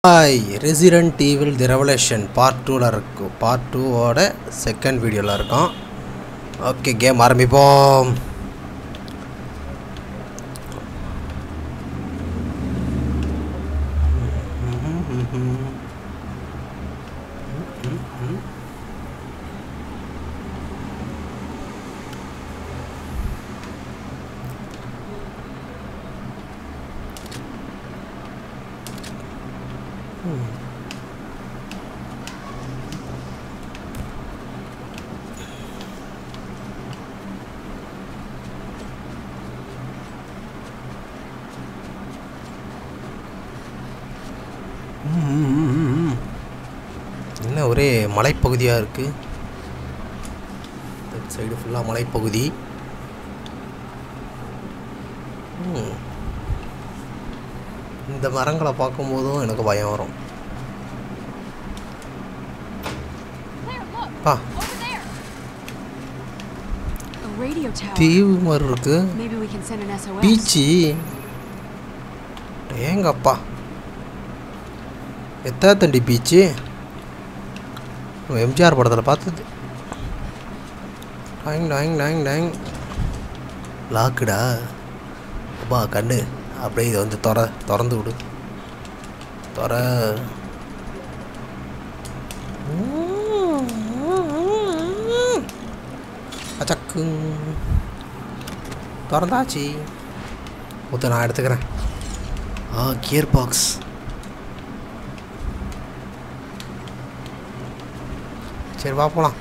Hi Resident Evil the Revelation part டூவில் இருக்கும் part டூவோட செகண்ட் வீடியோவில் இருக்கோம் ஓகே கேம் ஆரம்பிப்போம் என்ன ஒரே மலைப்பகுதியாக இருக்குது இந்த சைடு ஃபுல்லாக மலைப்பகுதி ம். இந்த மரங்களை பார்க்கும்போதும் எனக்கு பயம் வரும் Claire, look! பா Over there! A radio tower. தீவு மாதிரி இருக்குது Maybe we can send an SOS. Beach ஏங்கப்பா எத்தா தண்டி பீச்சு நம்ம எம்ஜிஆர் படத்தில் பார்த்தது டாங் டாங் டாங் டாங் லாக்குடா அப்பா கண்ணு அப்படியே இதை வந்து திற திறந்து விடு திற அச்சக்கு திறந்தாச்சு முத்த நான் எடுத்துக்கிறேன் ஆ கியர் பாக்ஸ் சரி வா போகலாம்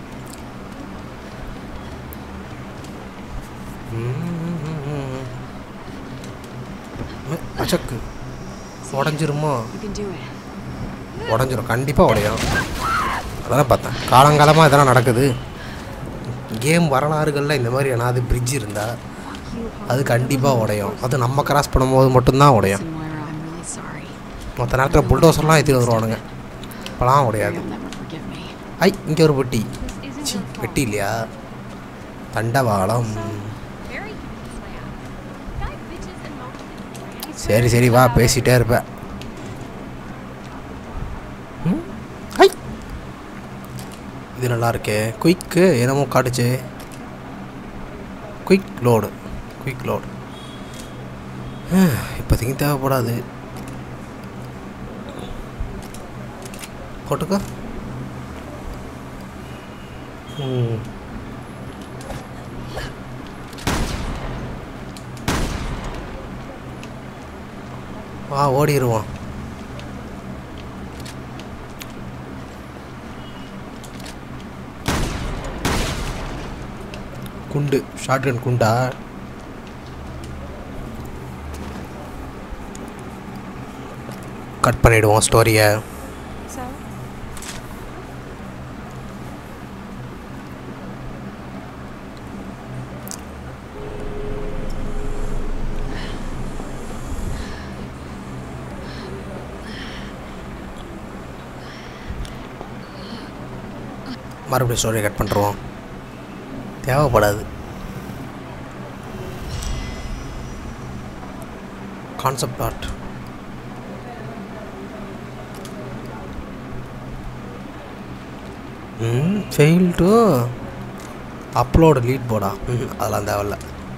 அச்சக்கு உடஞ்சிருமோ You can do it. உடஞ்சிரும் கண்டிப்பாக உடையும் அதெல்லாம் பார்த்தேன் காலங்காலமாக இதெல்லாம் நடக்குது கேம் வரலாறுகளில் இந்த மாதிரி ஏதாவது பிரிட்ஜ் இருந்தால் அது கண்டிப்பாக உடையும் அது நம்ம கிராஸ் பண்ணும்போது மட்டும்தான் உடையும் Listen, Moira, I'm really sorry. மற்ற நேரத்தில் புல்டோசர்லாம் ஏற்றி வருவானுங்க இப்போலாம் உடையாது You'll never forgive me. ஐ இங்கே ஒரு பெட்டி சி பெட்டி இல்லையா தண்டவாளம் Very slam. Guy bitches and motions. சரி சரி வா பேசிகிட்டே இருப்பேன் ம்? ஐ இது நல்லா இருக்கே குயிக்கு என்னமோ காட்டுச்சு குயிக் லோடு குயிக் லோடு இப்போதைக்கு தேவைப்படாது போட்டுக்கோ ம் வா ஓடிடுவோம் குண்டு ஷார்ட்கன் குண்டா கட் பண்ணிடுவோம் ஸ்டோரியை So? மறுபடியும் ஸ்டோரியை கட் பண்ணுறோம் தேவைப்படாது கான்செப்ட் ஆர்ட் ம் ஃபெயில் டு அப்லோடு லீட் போர்டா ம் அதெல்லாம் தேவையில்ல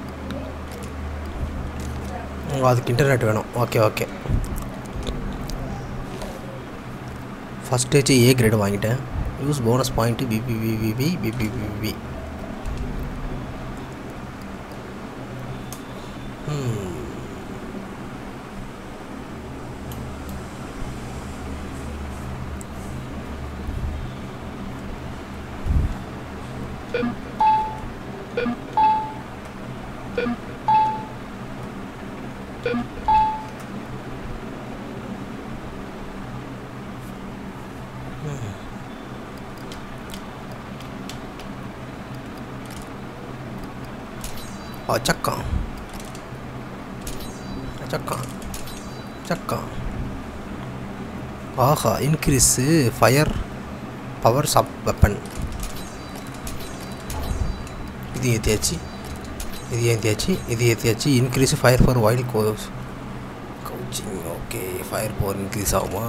உங்க அதுக்கு இன்டர்நெட் வேணும் okay okay first stage A grade வாங்கிட்டேன் யூஸ் போனஸ் பாயிண்ட்டு பிபிபிபிபி பிபிபிபி சக்கம் சக்கம் சக்கம் ஆஹா increase fire power sub weapon இது ஏற்றியாச்சு இது ஏற்றியாச்சு இது ஏற்றியாச்சு increase fire for wild goes ஸ்விட்சிங் ஓகே ஃபயர் பவர் இன்க்ரீஸ் ஆகுமா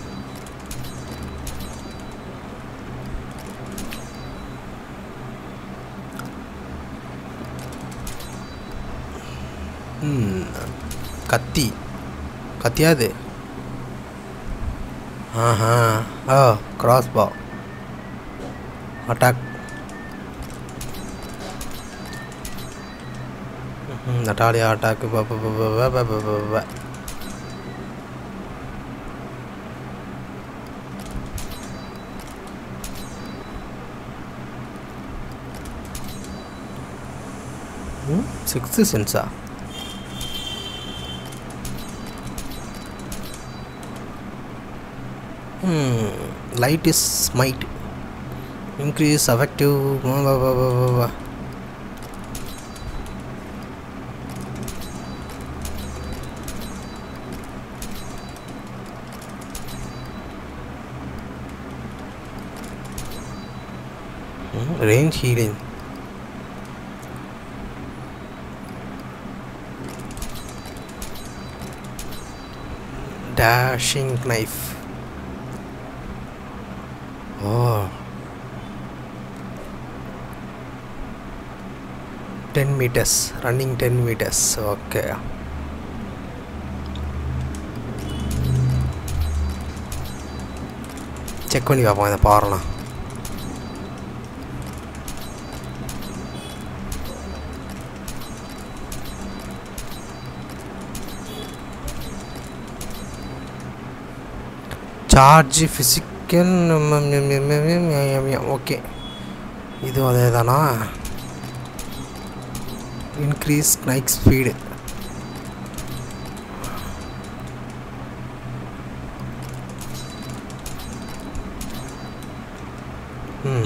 ம் கத்தி கத்தியாது ஆஹா ஓ கிராஸ் பா அட்டாக் நட்டாலியா அட்டாக்கு சிக்ஸ்த்து சென்ஸா light is smite increase effective range healing dashing knife oh 10 meters running 10 meters okay check பண்ணி பார்ப்போம் இதை பாருலாம் சார்ஜ் ஃபிசிக்கல் ஓகே இது அதே தானா இன்க்ரீஸ் நைக் ஸ்பீடு ம்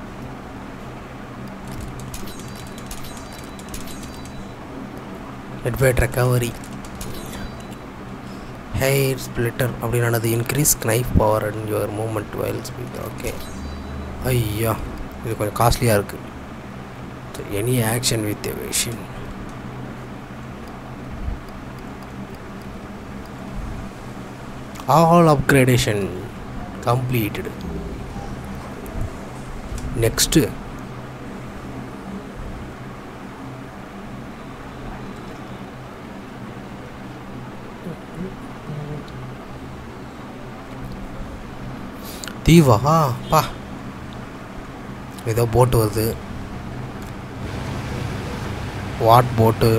ஹெட்வேட் ரெக்கவரி ஹெயர் ஸ்பிளிட்டர் அப்படின்னானது increase knife power and your moment while speed okay ஐயா இது கொஞ்சம் காஸ்ட்லியாக இருக்குது any action with evasion all upgradation completed next தீவா பா ஏதோ போட்டு வருது வாட் போட்டு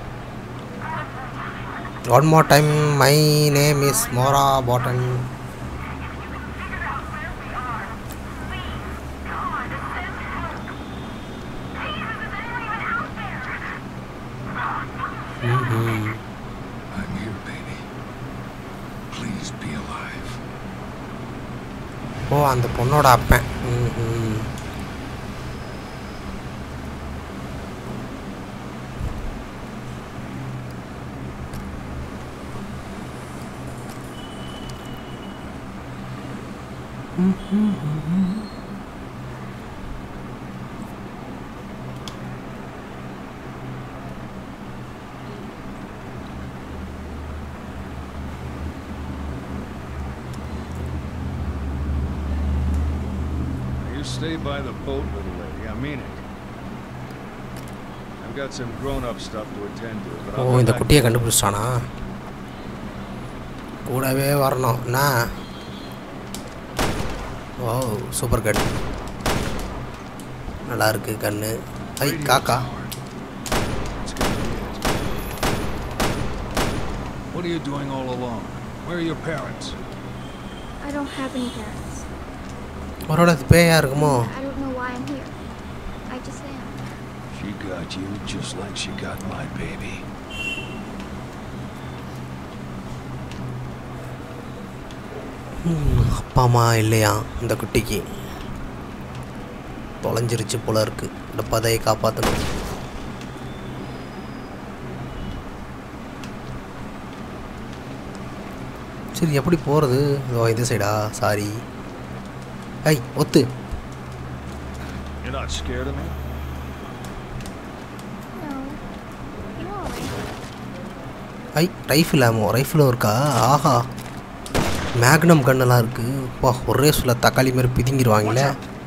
one more time my name is Moira Burton I'm here, baby. Please be alive. ஓ அந்த பொண்ணோட அப்பன் ம் ம் You stay by the boat, little lady. I mean it. I've got some grown-up stuff to attend to, but O I'll be இந்த back. குட்டியை கண்டுபிடிச்சிட்டானா கூடவே வரணும் என்ன ஓ சூப்பர் கன் நல்லா இருக்கு கண்ணு ஐ Radio காக்கா tower. That's gonna be it. What are you doing all alone? Where are your parents? I don't have any parents. ஒருவேளை இது பேயா இருக்குமோ I don't know why I'm here. I just am. She got you just like she got my baby. ம், அப்பா அம்மா இல்லையா இந்த குட்டிக்கு தொலைஞ்சிருச்சு போல இருக்கு இந்த பதையை காப்பாற்றணும் சரி எப்படி போகிறது இதோ இந்த சைடா சாரி ஐ ஒத்து You're not scared of me? No. You're alright. ஐ ரைஃபிள் ஆமோ ரைஃபிளும் இருக்கா ஆஹா மேக்னம் கன்னெல்லாம் இருக்குது வா ஒரே சொல்ல தக்காளி மாதிரி பிதுங்கிடுவாங்களே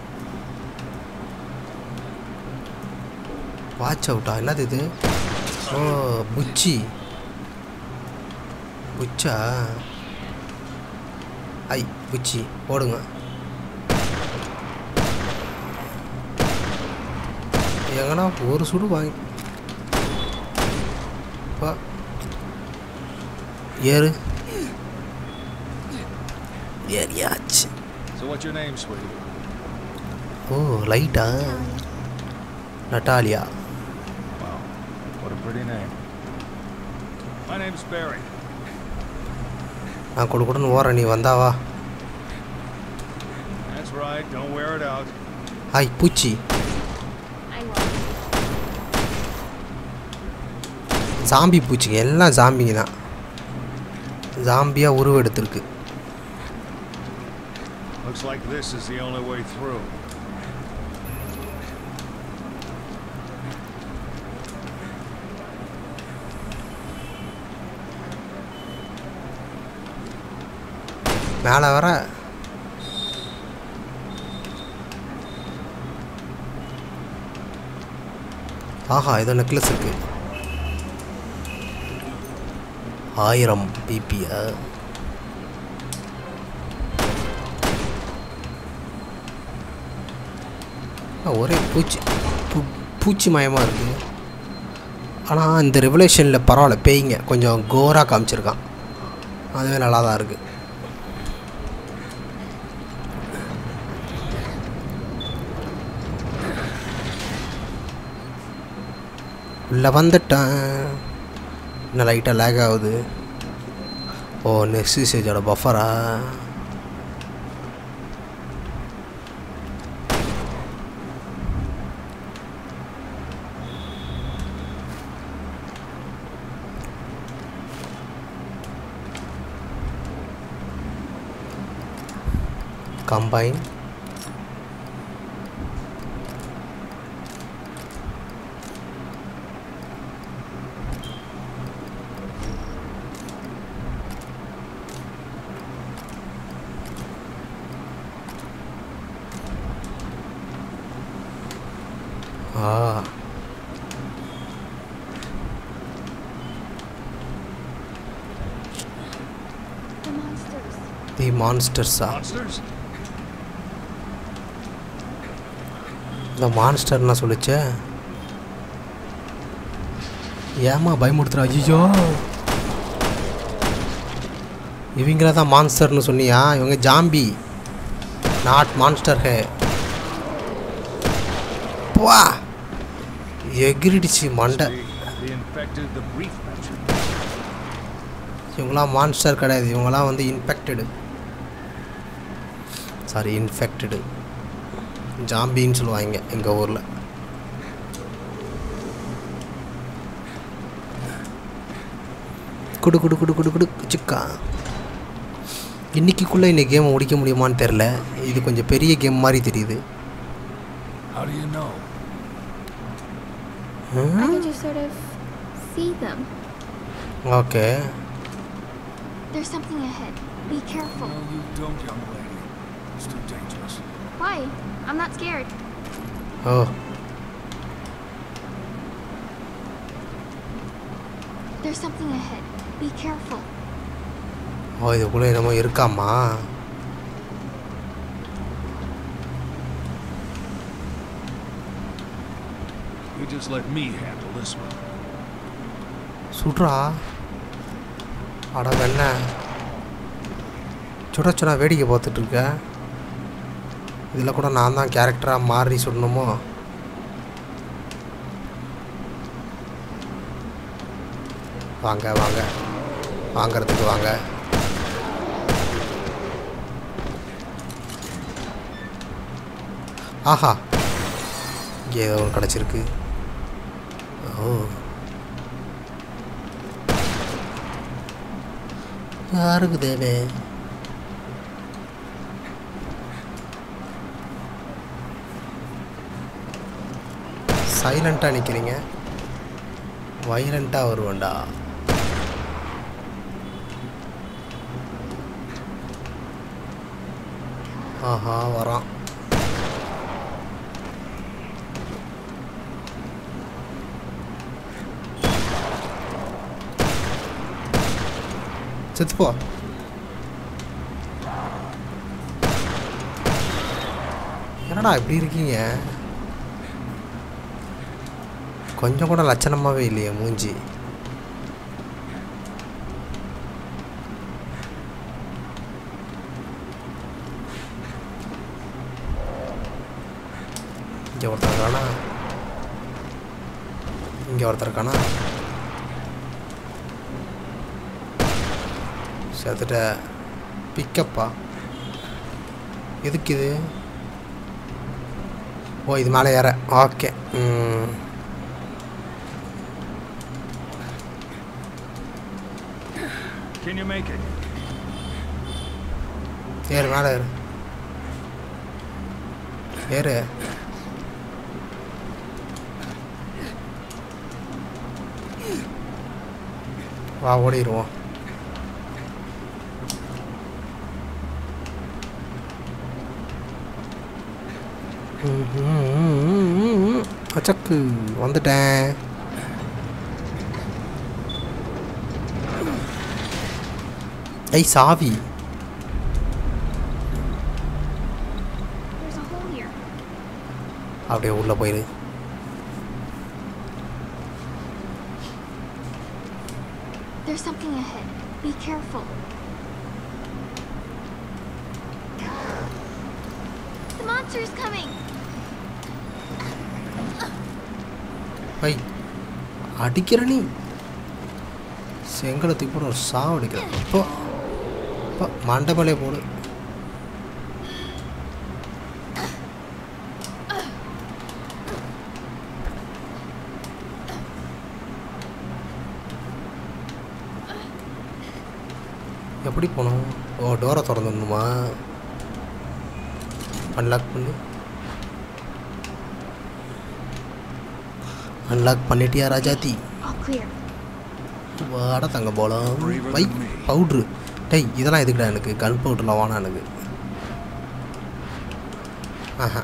வாட்ச் அவுட்டா என்னது இது ஓ புச்சி புச்சா ஐ புச்சி போடுங்க எங்கன்னா ஒரு சுடு வாங்கி வா ஏறு ஏறியாச்சு So what's your name, sweetie? ஓ லைட்டா Natalia Wow, what a pretty name. My name's Barry. நான் கொடு கொடுன்னு ஓடுறேன் நீ வந்தாவா That's right, don't wear it out. Hi பூச்சி I love you. ஜாம்பி பூச்சிங்க எல்லாம் ஜாம்பிங்க தான் ஜாம்பியாக உருவெடுத்திருக்கு Looks like this is the only way through. மேலே வர ஆஹா ஏதோ நெக்லஸ் இருக்கு ஆயிரம் பிபியா ஒரே பூச்சி பூ பூச்சி மயமாக இருக்குது ஆனால் இந்த ரெவலேஷனில் பரவாயில்ல பேய்ங்க கொஞ்சம் கோராக காமிச்சிருக்கான் அதுவே நல்லா தான் இருக்குது உள்ளே வந்துட்டேன் இன்னும் லைட்டாக லேக் ஆகுது ஓ நெக்ஸ்ட் ஸ்டேஜோட பஃபரா கம்பைன் ஆ The monsters. தி மான்ஸ்டர்ஸா Monsters? இந்த மான்ஸ்டர்னா சொல்லுச்சே ஏமா பயமுடுத்துறா ஐயோ இவங்கள தான் மான்ஸ்டர்னு சொன்னியா இவங்க ஜாம்பி நாட் மான்ஸ்டர் ஹே வா எகிரிடுச்சு மண்டை The, the infected, the brief mentioned. இவங்களாம் மான்ஸ்டர் கிடையாது இவங்களாம் வந்து இன்ஃபெக்டடு சாரி இன்ஃபெக்டடு ஜாம்பின்னு சொல்லுவாங்க எங்கள் ஊரில் குடு குடு குடு குடு குடு சிக்கா இன்னைக்குள்ளே இந்த கேமை முடிக்க முடியுமான்னு தெரில இது கொஞ்சம் பெரிய கேம் மாதிரி தெரியுது How do you know? I can just sort of see them. Okay There's something ahead. Be careful. No, you don't, young lady. It's too dangerous. Why? I'm not scared. ஓ There's something ahead. Be careful. ஓ இதுக்குள்ளே என்னமோ இருக்காமா You just let me handle this one. சுட்றா அட வெண்ண சுட சுட வேடிக்கை பார்த்துட்டு இருக்க இதில் கூட நான் தான் கேரக்டராக மாறி சுடணுமோ வாங்க வாங்க வாங்கிறதுக்கு வாங்க ஆஹா இங்கே ஏதோ ஒன்று கிடச்சிருக்கு ஓ யாருக்கு தேவை சைலண்ட்டாக நிற்கிறீங்க வைலண்ட்டாக வருவேன்டா ஆஹா வரான் செத்துப்போ என்னடா இப்படி இருக்கீங்க கொஞ்சம் கூட லட்சணமாகவே இல்லையே மூஞ்சி இங்கே ஒருத்தர் இருக்கானா இங்கே ஒருத்தர் இருக்கானா செத்துட்ட பிக்கப்பா எதுக்கு இது ஓ இது மேலே ஏற ஓகே ம் Can you make it? ஏறு மேலே ஏறு ஏறு வா ஓடிடுவோம் அச்சக்கு வந்துட்டேன் ஐ சாவி There's a hole here. அப்படியே உள்ளே போயிரு There's something ahead. Be careful. The monster's coming. ஐ அடிக்கிற நீ செங்கலத்துக்கு போட ஒரு சாவு அடிக்கிற இப்போ இப்போ மண்டபலே போடு எப்படி போகணும் ஓ டோரை திறந்துடணுமா அன்லாக் பண்ணு அன்லாக் பண்ணிட்டியா ராஜாத்தி All clear. வாட தங்க போலாம் வை பவுட்ரு டேய் இதெல்லாம் எதுக்குடா எனக்கு கன் பவுட்ருலாம் வேணாம் எனக்கு ஆஹா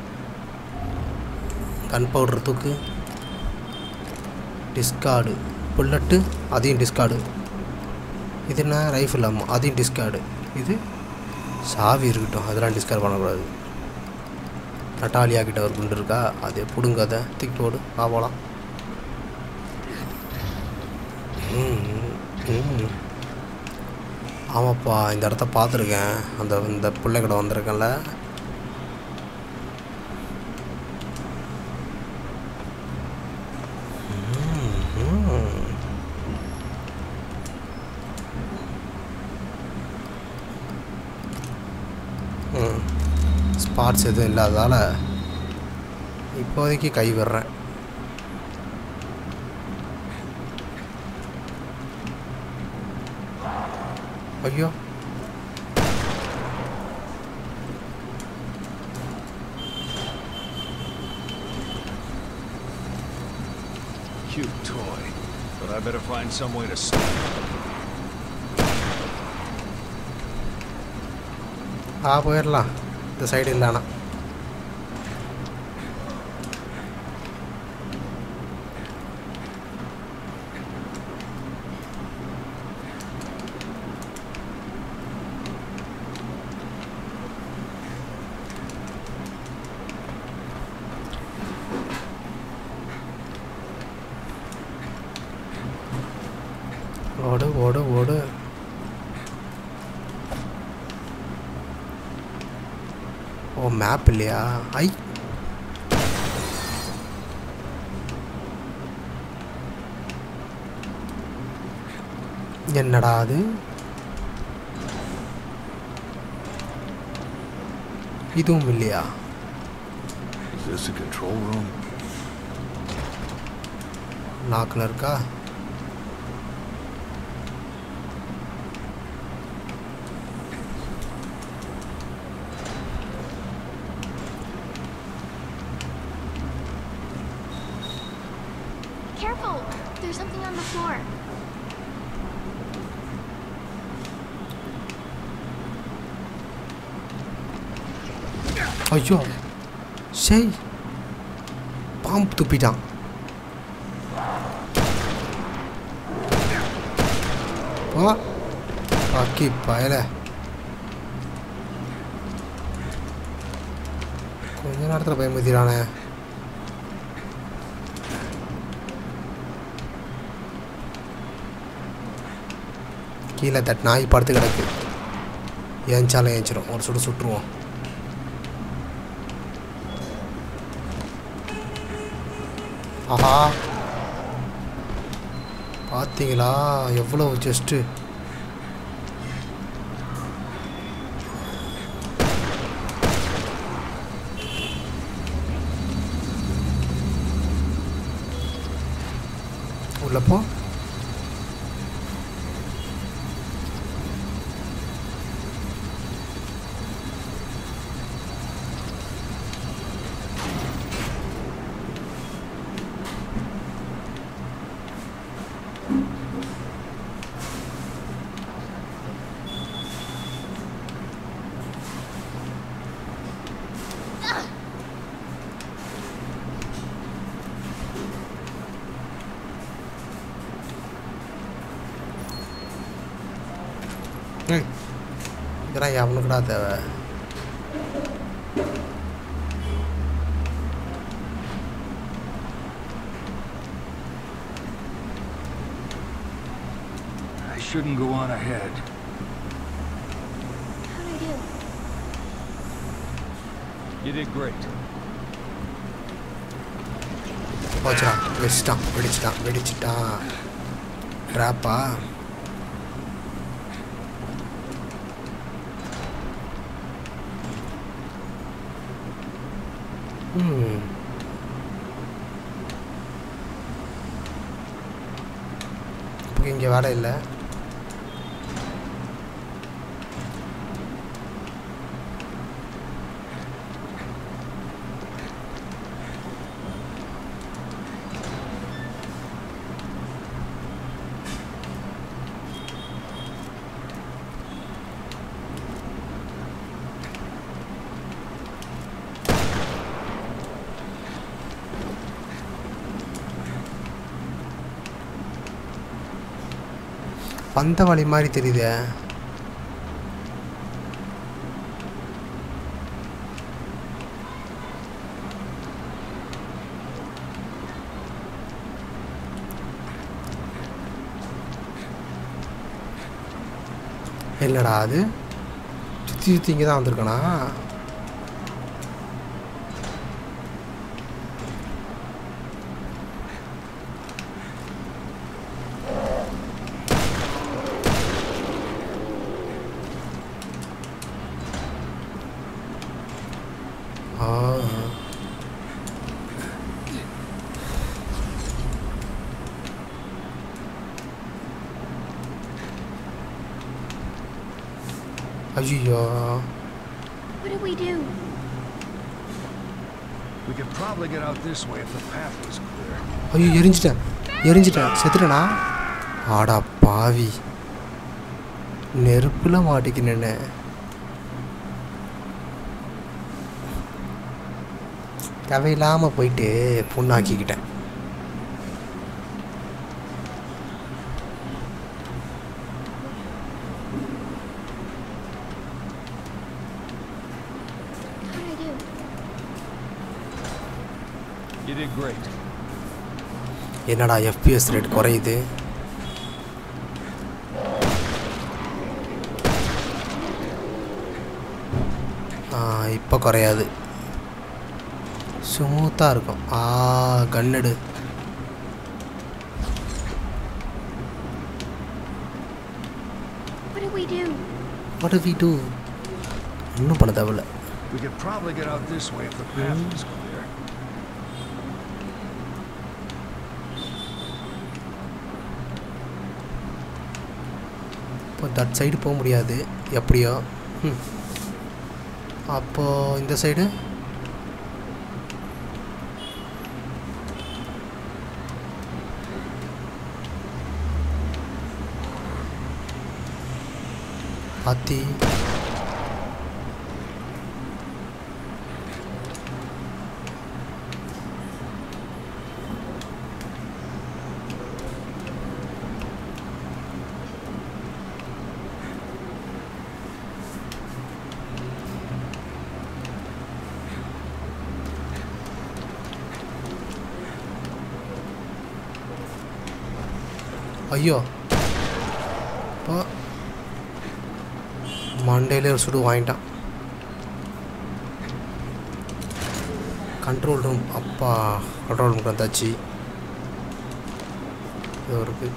கன் பவுட்ரு தூக்கு டிஸ்கார்டு புல்லட்டு அதையும் டிஸ்கார்டு இது என்ன ரைஃபிள் ஆமாம் அதையும் டிஸ்கார்டு இது சாவி இருக்கட்டும் அதெல்லாம் டிஸ்கார்ட் பண்ணக்கூடாது நட்டாலியா கிட்ட ஒரு குண்டு இருக்கா அதை பிடுங்க அதை தூக்கி போடு வா போகலாம் ம், ம். ஆமாப்பா இந்த இடத்த பார்த்துருக்கேன் அந்த இந்த பிள்ளை கடை வந்திருக்கேன்ல ம், ம். ம் ஸ்பாட்ஸ் எதுவும் இல்லாததால் இப்போதைக்கு கை விடுறேன் ஐயோ Cute toy. But I better find some way to stop it. ஆ போயிடலாம் இந்த சைடு இல்லைண்ணா ஓடு ஓடு ஓடு ஓ மேப் இல்லையா ஐ என்னடா அது இதுவும் இல்லையா Is this a control room? லாக்கில் இருக்கா Careful! There's something on the floor. ஐயோ சரி பாம்பு துப்பிட்டான் ஓ பாக்கி பயல கொஞ்ச நேரத்தில் பயமுத்திரானே கீழே தட் நாய் படுத்து கிடக்கு ஏஞ்சாலும் ஏஞ்சிரும் ஒரு சுடு சுட்டுருவோம் ஆஹா பார்த்தீங்களா எவ்வளோ ஜஸ்ட்டு உள்ள போ ம் இதெல்லாம் எவனுக்குடா தேவை I shouldn't go on ahead. How'd I do? You did great. போச்சுடா வச்சிட்டான் வெடிச்சிட்டான் வெடிச்சிட்டான் ட்ராப்பா ம் இப்போ இங்கே வேலை இல்லை வந்த வழி மாதிரி தெரியுதே என்னடா அது சுற்றி சுற்றி இங்கே தான் வந்திருக்கனா ஆ ஐயோ What do we do? We could probably get out this way if the path was clear. ஐயோ எரிஞ்சிட்டேன் எரிஞ்சிட்டேன் செத்துட்டேனா ஆடா பாவி நெருப்பில் மாட்டிக்கினேன்னு தேவையில்லாமல் போயிட்டு புண்ணாக்கிக்கிட்டேன் How'd I do? You did great. என்னடா எஃபிஎஸ் ரேட் குறையுது இப்போ குறையாது ஸ்மூத்தாக இருக்கும் ஆ கண்ணெடு What do we do? What we do ஒன்றும் பண்ண தேவையில்ல We could probably get out this way if the path was clear. இப்போ தட் சைடு போக முடியாது எப்படியோ ம் அப்போது இந்த சைடு பாத்தி ஐயோ இப்போ மண்டேலே ஒரு சுடு வாங்கிட்டான் கண்ட்ரோல் ரூம் அப்பா கண்ட்ரோல் ரூமுக்கு வந்தாச்சு இது இருக்கு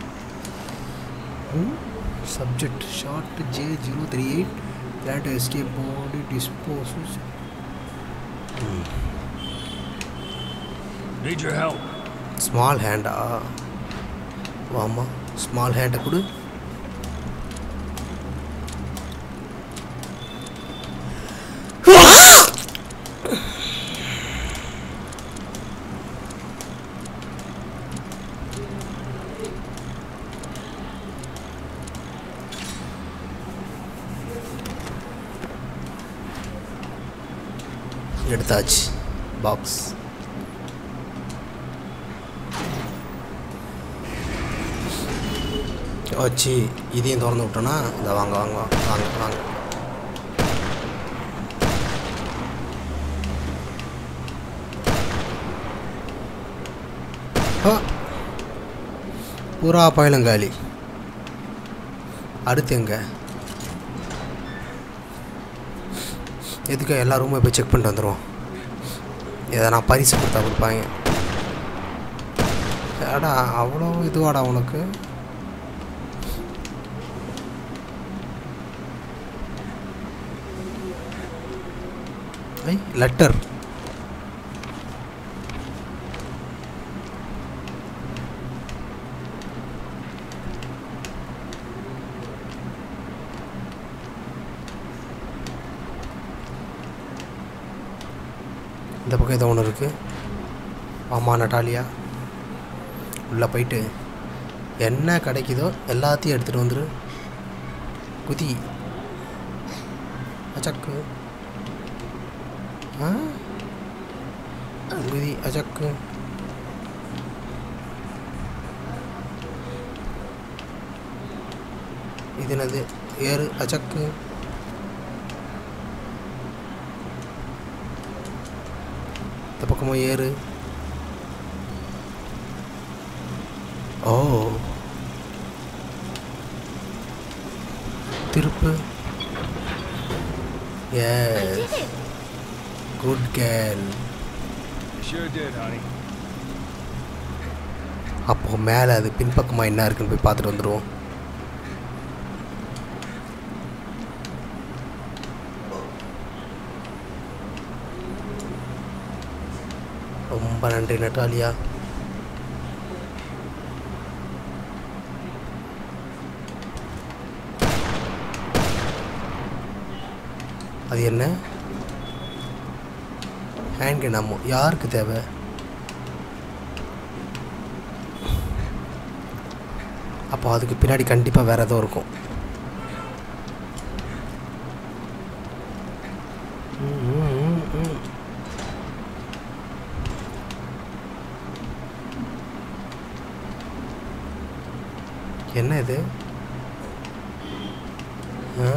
subject short J zero three eight plant escape body disposes Need your help. Small ஹேண்டா வாமா ஸ்மால் ஹேண்டை கொடு எடுத்தாச்சு பாக்ஸ் வச்சு இதையும் திறந்து விட்டோன்னா இந்த வாங்க வாங்க வாங்க வாங்க ஆ. புறா பயலங்காலி அடுத்து எங்க எதுக்கு எல்லா ரூமும் போய் செக் பண்ணிட்டு வந்துடுவோம் எதனா பரிசு கொடுத்தா கொடுப்பாங்க ஏடா அவ்வளோ இதுவாடா உனக்கு ஐ லெட்டர் இந்த பக்கம் ஏதோ ஒன்று இருக்குது ஆமாம் நட்டாலியா உள்ளே போயிட்டு என்ன கிடைக்குதோ எல்லாத்தையும் எடுத்துகிட்டு வந்துரு குதி அச்சக்கு ஆ குதி அச்சக்கு இது என்னது ஏறு அச்சக்கு இந்த பக்கமும் ஏறு ஓ திருப்பு yes good girl Sure did, honey. அப்போ மேலே அது பின்பக்கமாக என்ன இருக்குன்னு போய் பார்த்துட்டு வந்துடுவோம் ரொம்ப நன்றி நட்டாலியா அது என்ன ஹேண்ட் கன் அம்மோ யாருக்கு தேவை அப்போ அதுக்கு பின்னாடி கண்டிப்பாக வேறு ஏதோ இருக்கும் ம், ம், ம், ம். என்ன இது ஆ?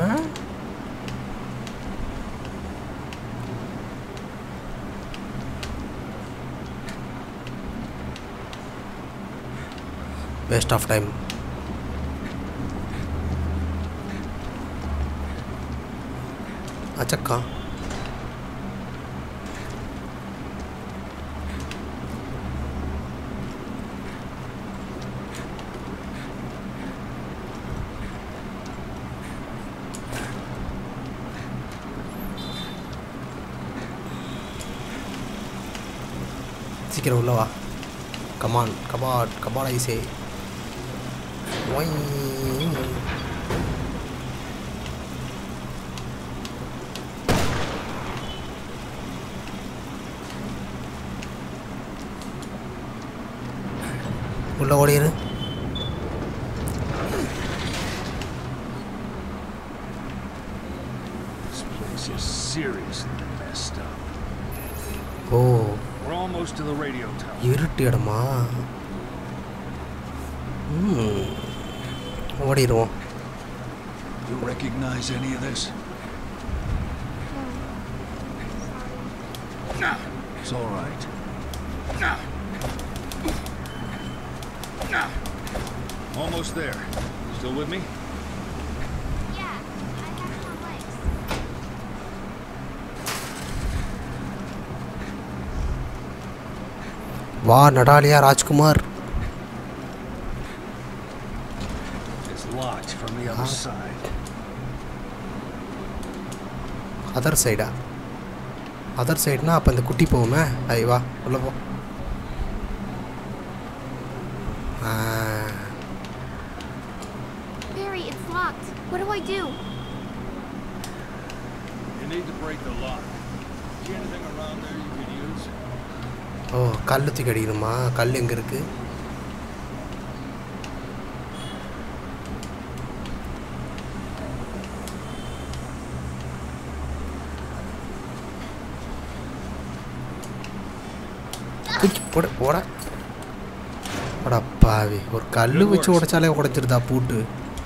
வேஸ்ட் ஆஃப் டைம் அச்சக்கா சீக்கிரம் உள்ள வா கமான் கபாட் கபாட் ஐசே ஒய் உள்ள ஓடிடு This place is seriously messed up. O We're almost to the radio tower. இருட்டு இடமா ம் ஓடிடுவோம் You recognize any of this? It's all right. almost there. Still with me? Yeah, I have more legs. வா Natalia Rajkumar It's locked from the other side. Other சைடா other சைடுனா அப்போ இந்த குட்டி போகுமே ஐ வா உள்ள போ ஆ, Barry, it's locked. What do I do? You need to break the lock. See anything around there you could use? ஓ கல் தூக்கி அடிக்கணுமா கல் எங்கே இருக்கு தூக்கி போட போட போடா பாவி ஒரு கல் வச்சு உடைச்சாலே உடைச்சிருதா பூட்டு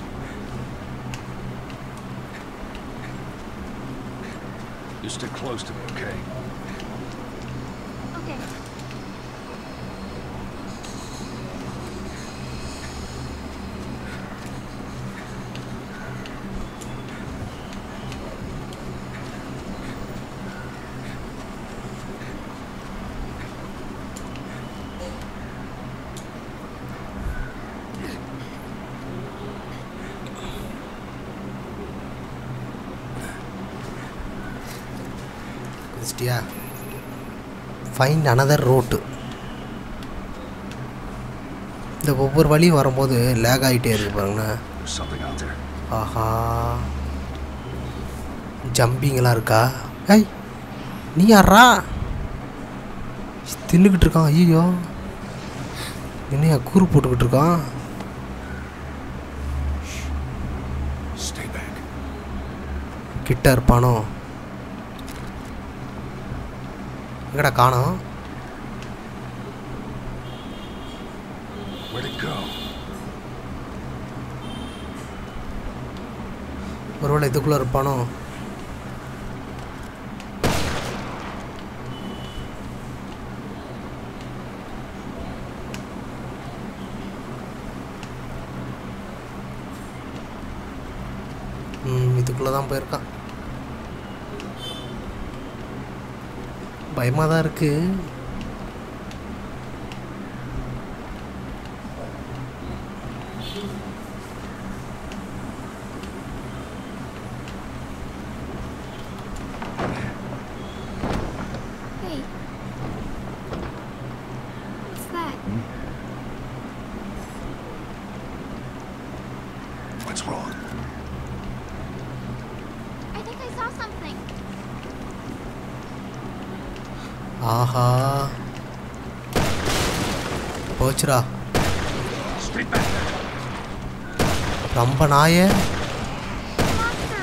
You stick close to me, okay? Okay. குதிச்சிட்டியா ஃபைண்ட் அனதர் ரோட்டு இந்த ஒவ்வொரு வழியும் வரும்போது லேக் ஆகிட்டே இருக்கு பாருங்கண்ணா There's something out there. ஆஹா ஜம்பிங்லாம் இருக்கா ஏய் நீ யாரா தின்னுக்கிட்டு இருக்கான் ஐயோ என்னையா கூறு போட்டுக்கிட்டு இருக்கான் Stay back. கிட்ட இருப்பானோ எங்கடா காணோம் Where'd it go? ஒருவேளை இதுக்குள்ளே இருப்பானோ ம் இதுக்குள்ளே தான் போயிருக்கான் பயமாக தான் இருக்குது Hey. What's that? What's wrong? I think I saw something. ஆஹா போச்சுடா Stay back. ரொம்ப நாயே Monster!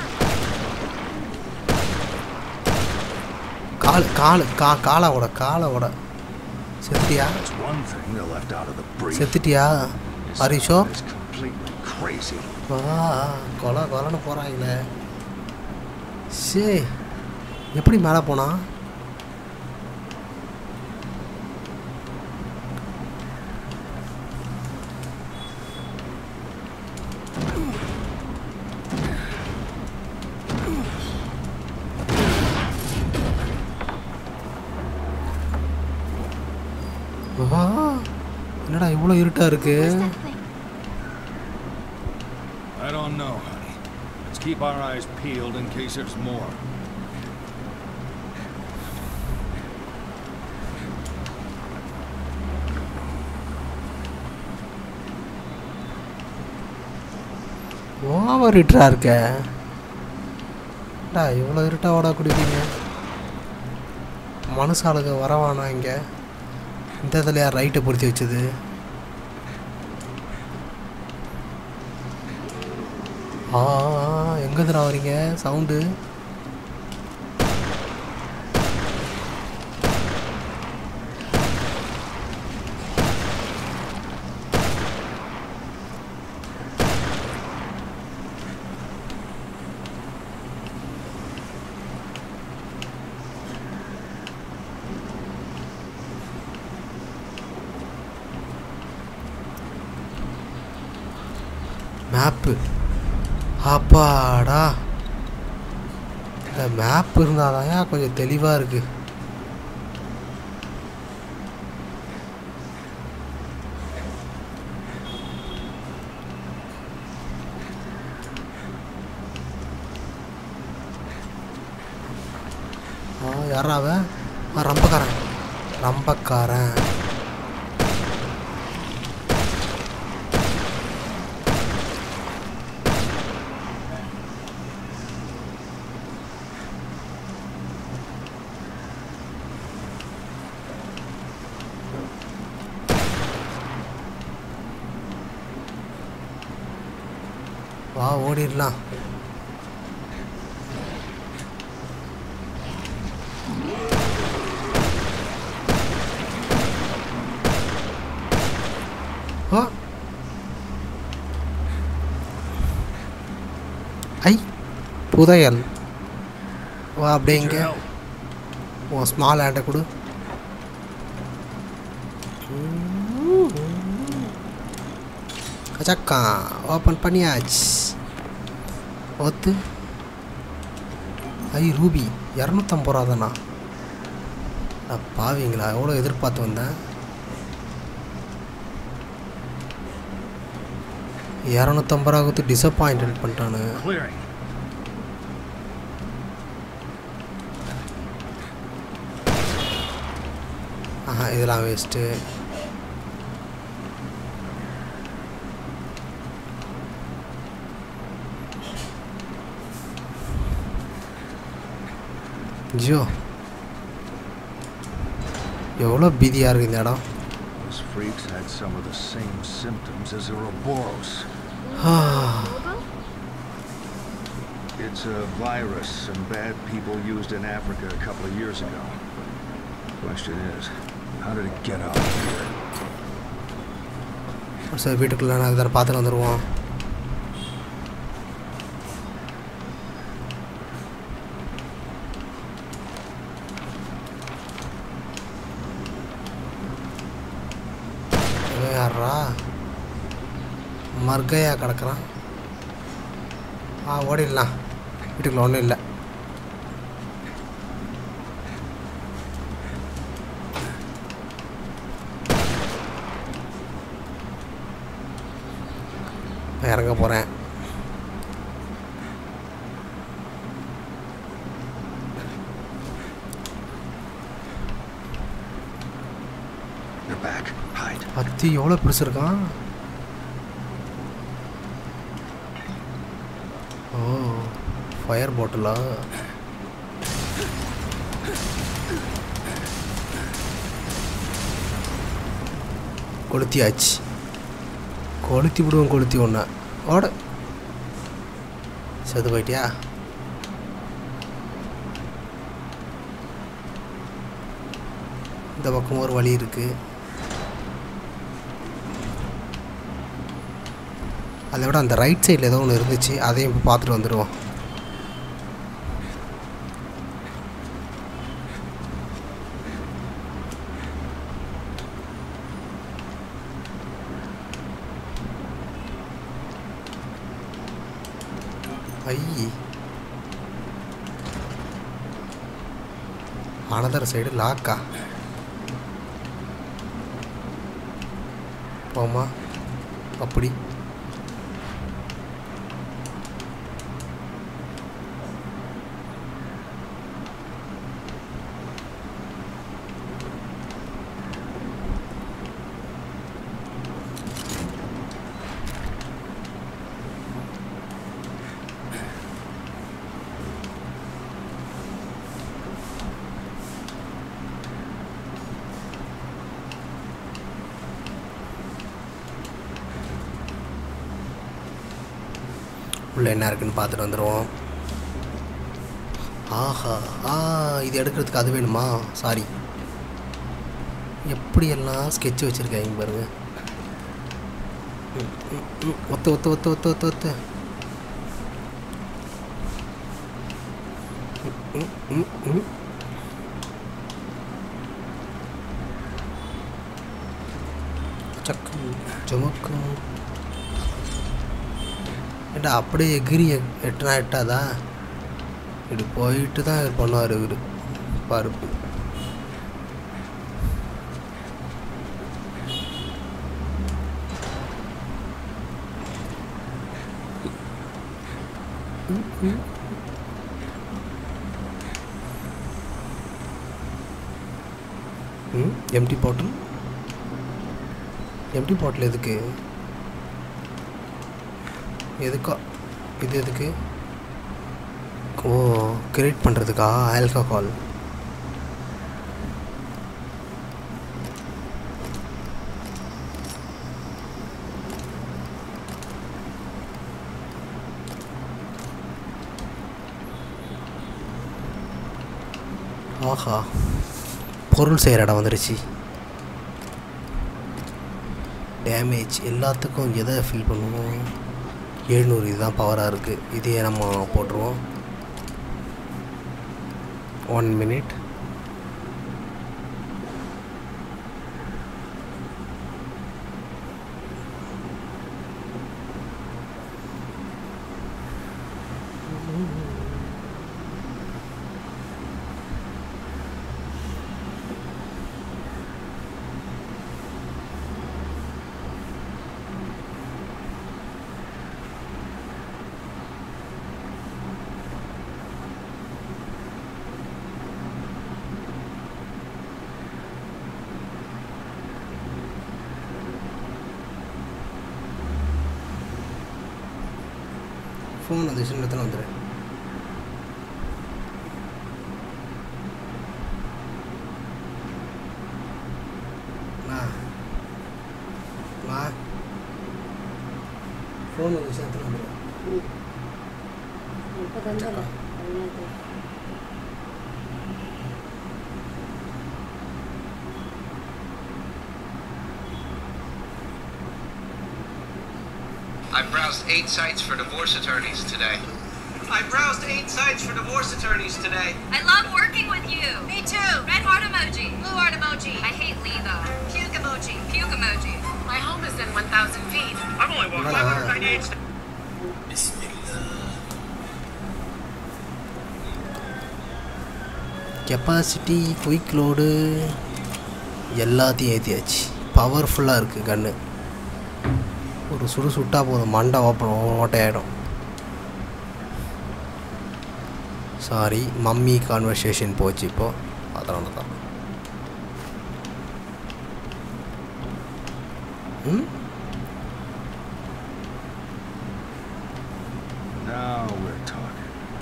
கால் கால் கா காலை ஓட காலை ஓட செத்துட்டியா That's one thing they left out of the brief. செத்துட்டியா This ஹரிஷோ is completely crazy. வா கொலை கொலைன்னு போகிறாங்களே சே எப்படி மேலே போனான் வா என்னடா இவ்வளோ இருட்டாக இருக்கு Where's that thing? I don't know, honey. Let's keep our eyes peeled in case there's more. Over இருட்டாக இருக்க டா இவ்வளோ இருட்டா ஓட குடிப்பீங்க மனுஷாளுங்க வரவானா இங்கே இந்த இதில் யார் ரைட்டை பொருத்தி வச்சது ஆ எங்கேதுடா வரீங்க சவுண்டு மேப்பு அப்பாடா இந்த மேப் இருந்தாதான் கொஞ்சம் தெளிவாக இருக்கு ஆ யாரா அவன் ஆ ரம்பக்காரன் ரம்பக்காரன் வா ஓடிடலாம் ஆ ஐ புதையல் வா அப்படியே இங்கே உன் ஸ்மால் ஹேண்டை கொடு கச்சக்கா ஓப்பன் பண்ணியாச்சு ஒத்து ஐ ரூபி இரநூத்தம்பது ரூபா தானா அட பாவிங்களா எவ்வளோ எதிர்பார்த்து வந்தேன் இரநூத்தம்பது ரூபா கொடுத்து டிசப்பாயின்ட் பண்ணிட்டானு Clearing. ஆஹா இதெல்லாம் வேஸ்ட்டு ஜியோ எவ்வளோ பீதியாக இருக்குது இந்த இடம் Those freaks had some of the same symptoms as Ouroboros. Lobo? It's a virus some bad people used in Africa a couple of years ago. Question is, how did it get out here? சரி வீட்டுக்குள்ளே நான் இதை பார்த்துட்டு வந்துடுவோம் இவன் யார்ரா மர்கையா கிடக்குறான் ஆ ஓடிடலாம் வீட்டுக்குள்ள ஒன்றும் இல்லை நான் இறங்க போகிறேன் They're back. Hide. அத்தி எவ்வளோ பெருசு இருக்கான் ஓ ஃபயர் பாட்டிலா கொளுத்தியாச்சு கொளுத்தி விடுவோம் கொளுத்தி ஒன்று ஓட செது போயிட்டியா இந்த பக்கம் ஒரு வழி இருக்குது அதை விட அந்த ரைட் சைடில் ஏதோ ஒன்று இருந்துச்சு அதையும் இப்போ பார்த்துட்டு வந்துடுவோம் ஐ அனதர் சைடு லாக்கா போமா அப்படி உள்ள என்ன இருக்குன்னு பார்த்துட்டு வந்துடுவோம் ஆஹா ஆ இது எடுக்கிறதுக்கு அது வேணுமா சாரி எப்படியெல்லாம் ஸ்கெட்ச் வச்சுருக்காங்க பாருங்க ம், ம், ம். ஒத்து ஒத்து ஒத்து ஒத்து ஒத்து ஒத்து ம், ம், ம். சக்கு ஜமுக்கு ஏட்டா அப்படியே எகிரி எ- எட்டுனா எட்டாதா இப்படி போயிட்டு தான் இது பண்ணுவார் இவர் பருப்பு ம் எம்டி பாட்டில் எம்டி பாட்டில் எதுக்கு எதுக்கா இது எதுக்கு ஓ கிரியேட் பண்ணுறதுக்கா ஆல்கஹால் ஆஹா பொருள் செய்கிற இடம் வந்துருச்சு டேமேஜ் எல்லாத்துக்கும் எதை ஃபில் பண்ணுவோம் எழுநூறு இதுதான் பவராக இருக்குது இதையே நம்ம போட்டுருவோம் ஒன் மினிட் ஃபோன் அது சின்னத்தில் வந்துடு மா மா ஃபோன் அது சின்னத்தில் வந்துடு இப்போ தந்துடுறேன் பதினெட்டு I browsed eight sites for divorce attorneys today. I browsed eight sites for divorce attorneys today. I love working with you. Me too. Red heart emoji. Blue heart emoji. I hate Lee though. Puke emoji. Puke emoji. My home is in 1,000 feet. I've only walked Voilà. 598 steps. Capacity quick load எல்லாத்தையும் ஏற்றியாச்சு பவர்ஃபுல்லாக இருக்குது கன்று ஒரு சுடு சுட்டா போதும் மண்டை ஓப்பன் ஓட்டையாயிடும் சாரி மம்மி கான்வர்சேஷன் போச்சு இப்போ அதனால தான் ம் Now we're talking.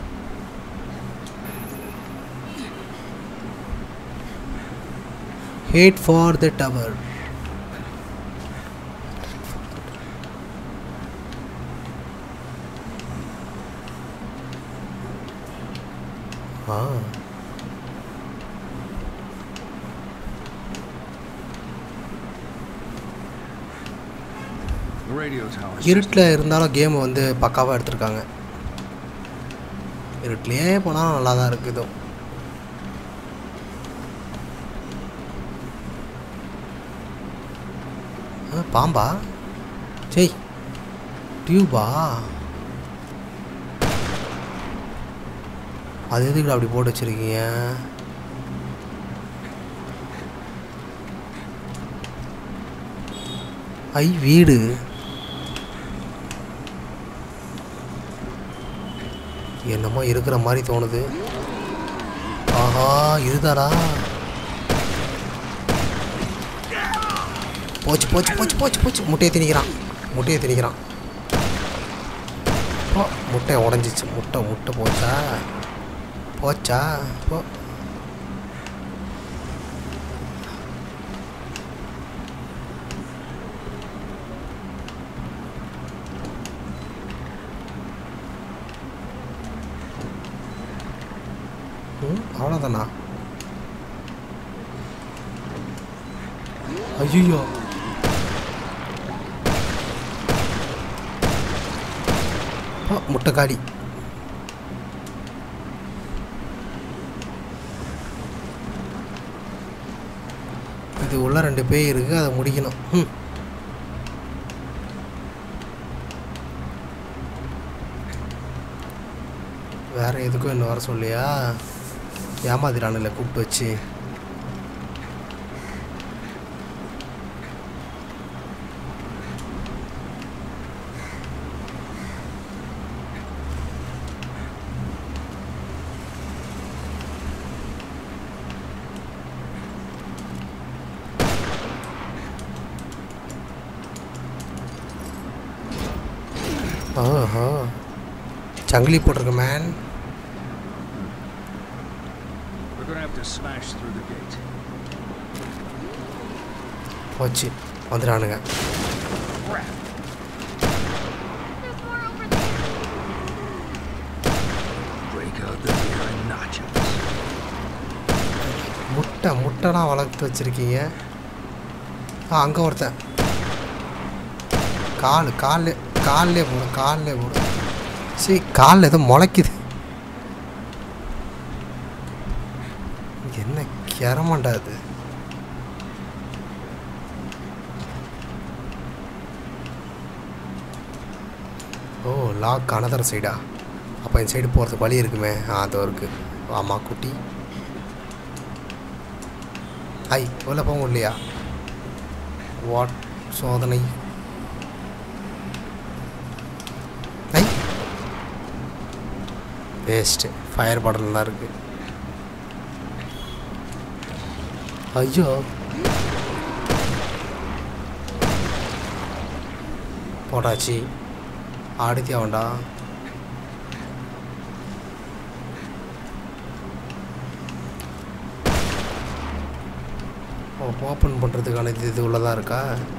Head for the tower. Ah The radio tower. இருட்டில் இருந்தாலும் கேம் வந்து பக்காவாக எடுத்திருக்காங்க இருட்டிலேயே போனாலும் நல்லா தான் இருக்குது இதோ ஆ, பாம்பா செய் டியூபா அது எதுக்கு அப்படி போட்டு வச்சிருக்கீங்க ஐ வீடு என்னமோ இருக்கிற மாதிரி தோணுது ஆஹா இதுதாடா போச்சு போச்சு போச்சு போச்சு போச்சு முட்டையை திணிக்கிறான் முட்டையை திணிக்கிறான் போ முட்டை உடஞ்சிச்சு முட்டை முட்டை போச்சா போச்சா போ ம் அவ்வளோதானா ஐயோ முட்டைக்காடி இது உள்ள ரெண்டு பேய் இருக்கு அதை முடிக்கணும் ம் எதுக்கும் என்ன வர சொல்லியா ஏமாத்திரானுல கூப்பிட்டு வச்சு ஓஹோ சங்கிலி போட்டிருக்கு man We're gonna have to smash through the gate. போச்சு வந்துடானுங்க Crap! There's more over there. Break out the beer and nachos. முட்டை முட்டைலாம் வளர்த்து வச்சுருக்கீங்க ஆ அங்கே ஒருத்தன் கால் கால் கால்லே போடு கால்லே போடு சரி காலில் ஏதோ முளைக்குது என்ன கிரமண்டா அது ஓ லாக் அனதர் சைடா அப்போ இந்த சைடு போகிறதுக்கு வழி இருக்குமே ஆ அதோ இருக்கு ஆமாம் குட்டி ஐ உள்ள போக முடியலையா வாட் சோதனை ஐ வேஸ்ட்டு ஃபயர் பாட்டில் தான் இருக்கு ஐயோ போட்டாச்சு ஆடித்தியா வேண்டா ஓ ஓப்பன் பண்ணுறதுக்கான இது இது உள்ளதாக இருக்கா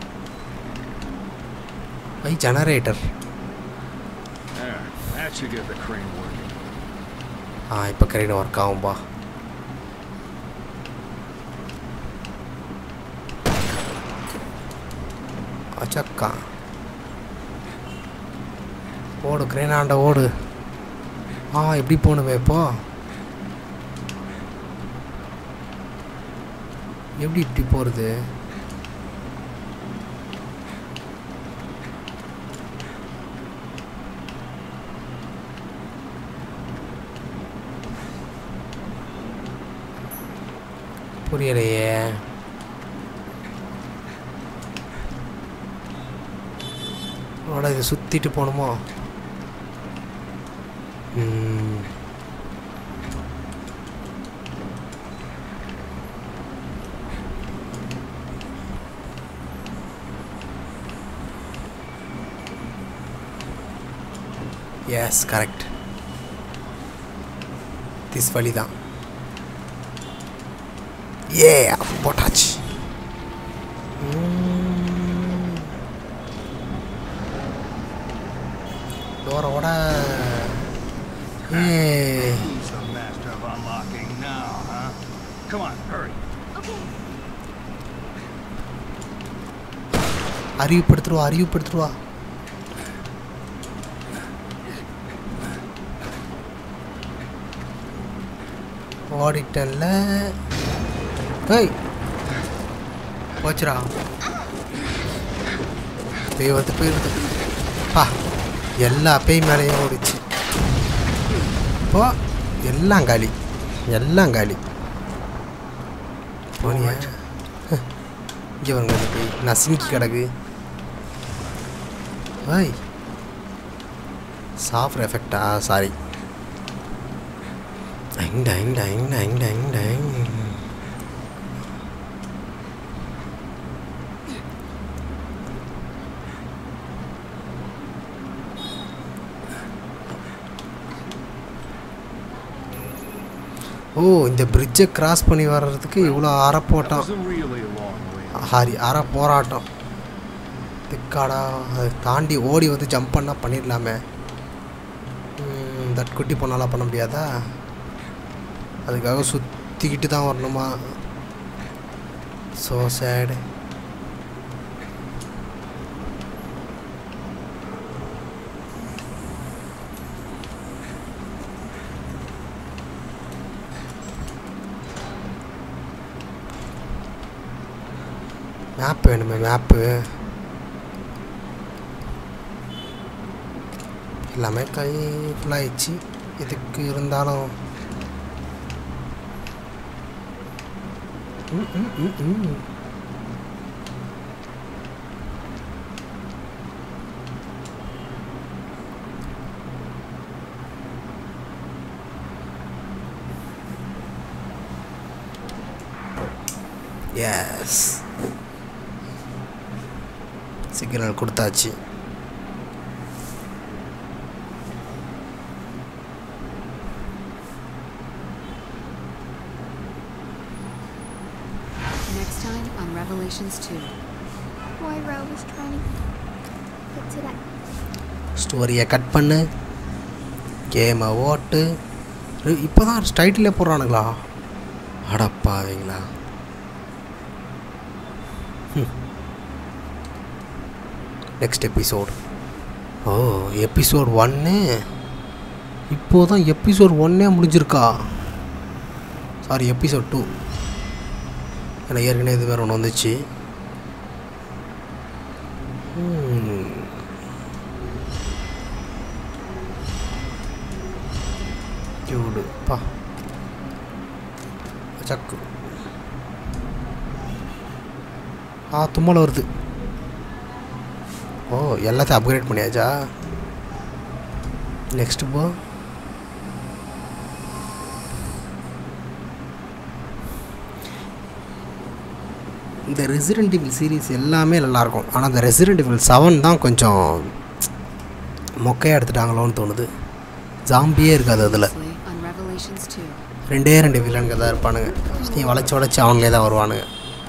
ஐ generator There. That should get the crane working. ஆ இப்போ கரெக்ட் ஒர்க் ஆகும்பா அச்சக்கா ஓடு கிரேனாண்ட ஓடு ஆ எப்படி போகணுமே இப்போ எப்படி இப்படி போகிறது புரியலையே அவட இதை சுற்றிட்டு போகணுமோ ம். எஸ் கரெக்ட் திஸ் வழி தான் ஏ போட்டாச்சு டோரோட ஏ Who's the master of unlocking now, huh? Come on, hurry. Okay. அறிவுப்படுத்துருவா அறிவுப்படுத்துருவா ஓடிட்டன்ல ஏய் போச்சுடா பேய் வந்து போயிருது பா எல்லா பேய் மேலேயும் ஓடிச்சு இப்போ எல்லாம் காலி எல்லாம் காலி போனியா இங்கே வருங்க இந்த பேய் நசுங்கி கிடக்கு ஐய் சாஃப்ட் எஃபெக்டா சாரி டங் டங் டங் டங் டங் டங் ஓ இந்த பிரிட்ஜை கிராஸ் பண்ணி வர்றதுக்கு இவ்வளோ அரை That போட்டோம் was a really long way. Hari அரை போராட்டம் திக்காடா அதை தாண்டி ஓடி வந்து ஜம்ப் பண்ணால் பண்ணிடலாமே தட் குட்டி பொண்ணாலாம் பண்ண முடியாதா அதுக்காக சுற்றிக்கிட்டு தான் வரணுமா ஸோ சேடு மேப் வேணுமே மேப்பு எல்லாமே கை ஃபுல்லாகிடுச்சு இதுக்கு இருந்தாலும் ம், ம், ம், ம். எஸ் சிக்னல் கொடுத்தாச்சு Next time on Revelations 2. Moira was trying to get to that. ஸ்டோரியை கட் பண்ணு கேமை ஓட்டு இப்போ தான் ஸ்டைட்டிலே போடுறானுங்களா அடப்பாவீங்களா நெக்ஸ்ட் எபிசோடு ஓ எபிசோட் ஒன்று இப்போ தான் எபிசோட் ஒன்னே முடிஞ்சிருக்கா சாரி எபிசோட் டூ ஏன்னா ஏற்கனவே இது வேறு ஒன்று வந்துச்சு ம். చూడు పా சக்கு ஆ தும்மல் வருது ஓ எல்லாத்தையும் அப்கிரேட் பண்ணியாச்சா நெக்ஸ்ட் போ இந்த ரெசிடென்ட் இவில் சீரீஸ் எல்லாமே நல்லாயிருக்கும் ஆனால் இந்த ரெசிடென்ட் இவில் செவன் தான் கொஞ்சம் மொக்கையாக எடுத்துட்டாங்களோன்னு தோணுது ஜாம்பியே இருக்காது அதில் Previously on Revelations 2. ரெண்டே ரெண்டு வில்லனுங்க தான் இருப்பானுங்க நீ வளைச்சி வளைச்சி அவங்களே தான் வருவானுங்க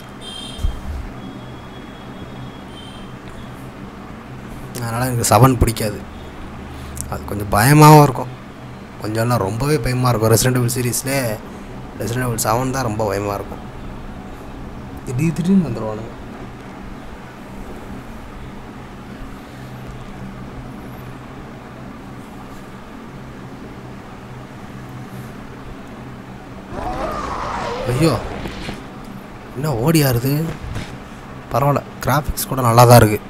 அதனால் எனக்கு செவன் பிடிக்காது அது கொஞ்சம் பயமாகவும் இருக்கும் கொஞ்சம் எல்லாம் ரொம்பவே பயமாக இருக்கும் ரெசிடென்ட் எவில் சீரீஸ்லே ரெசிடென்ட் எவில் செவன் தான் ரொம்ப பயமாக இருக்கும் திடீர் திடீர்னு வந்துடுவானுங்க ஐயோ என்ன ஓடி ஆறுது பரவாயில்ல கிராஃபிக்ஸ் கூட நல்லா தான் இருக்குது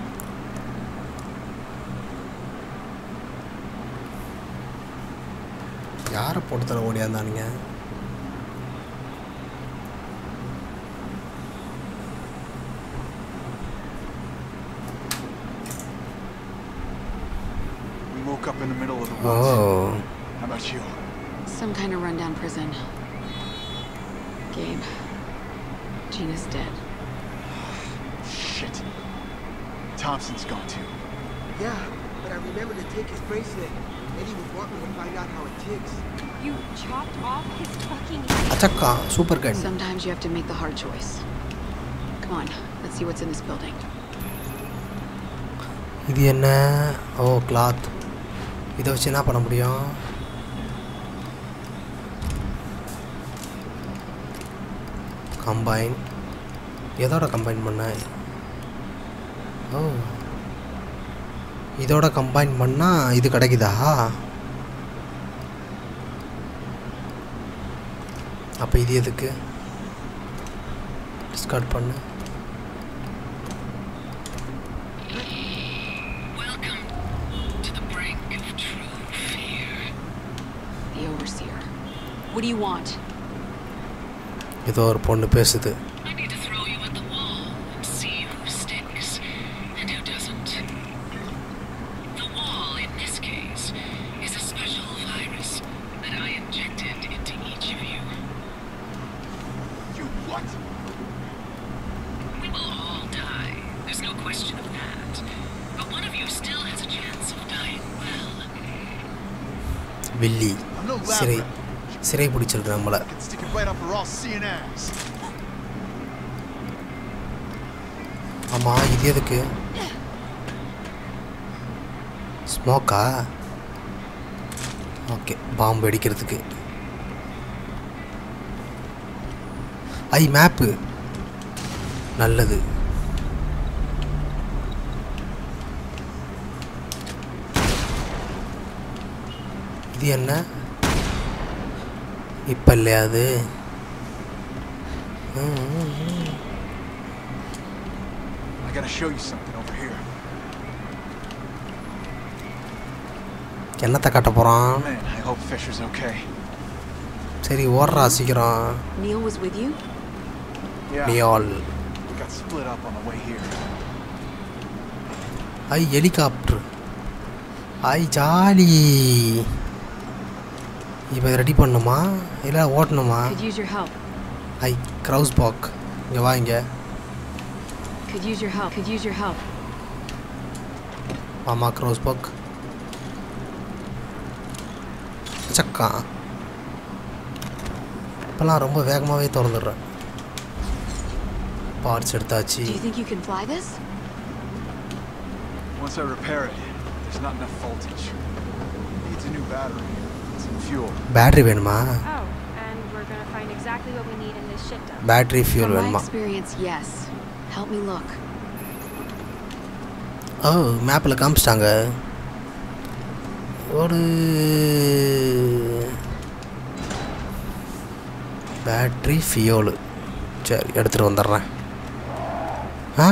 யாரை போட்டுத்தர ஓடியாந்தானுங்க We woke up in the middle of the ஓ woods. How about you? Some kind of rundown prison. Gabe. Gina's dead. Shit. Thompson's gone too. Yeah, but I remember to take his bracelet. Eddie would want me to find out how it ticks. You chopped off his fucking அச்சக்கா super gun Sometimes you have to make the hard choice. Come on, let's see what's in this building. இது என்ன ஓ cloth இதை வச்சு என்ன பண்ண முடியும் combine எதோட combine பண்ண ஓ இதோட கம்பைன் பண்ணால் இது கிடைக்குதா அப்போ இது எதுக்கு டிஸ்கார்ட் பண்ணு Welcome to the brink of true fear. The Overseer. What do you want? ஏதோ ஒரு பொண்ணு பேசுது I need to throw you at the wall and see who sticks and who doesn't. The wall, in this case, is a special virus that I injected into each of you. You what? We will all die. There's no question of that. But one of you still has a chance of dying well. Willy I'm no lab சிறை rat. சிறை பிடிச்சிருக்கு நம்மளை I can stick it right up her all seeing ass. ஆமாம் இது எதுக்கு ஸ்மோக்கா okay பாம்பு வெடிக்கிறதுக்கு ஐ map நல்லது இது என்ன இப்போ இல்லையா அது ம், ம், ம். I gotta show you something over here. என்னத்தை காட்ட போகிறான் Man, I hope Fisher's okay. சரி ஓடுறா சீக்கிரம் Neil was with you? Yeah, நியால் we got split up on the way here. ஐ ஹெலிகாப்டர் ஐ ஜாலி இப்போ இதை ரெடி பண்ணணுமா இல்லை ஓட்டணுமா Could use your help. ஐ க்ரௌஸ் பாக் இங்கே வா இங்கே Could use your help. Could use your help. ஆமாம் க்ரௌஸ் பாக் சக்கா இப்போலாம் ரொம்ப வேகமாகவே திறந்துடுறேன் பார்ட்ஸ் எடுத்தாச்சு Do you think you can fly this? Once I repair it, there's not enough voltage. Needs a new battery. Some fuel. Battery வேணுமா Oh, and we're gonna find exactly what we need in this shit dump. Battery fuel From my வேணுமா experience, yes. Help me look. ஓ மேப்பில் காமிச்சிட்டாங்க ஒரு battery ஃபியோலு சரி எடுத்துகிட்டு வந்துடுறேன் ஆ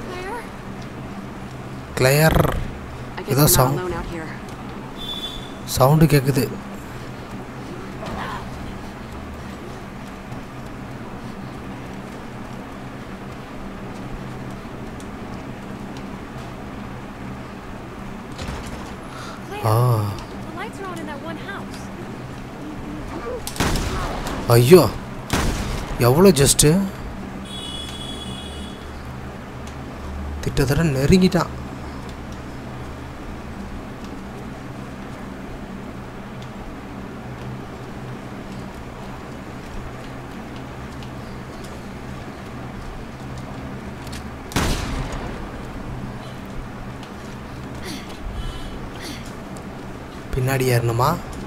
clear I guess ஏதோ we're not sound alone out here. Sound கேட்குது ஆ The lights are on in that one house. ஐயோ எவ்வளோ ஜஸ்ட்டு திட்டத்தட்ட நெருங்கிட்டான் பின்னாடி ஏறணுமா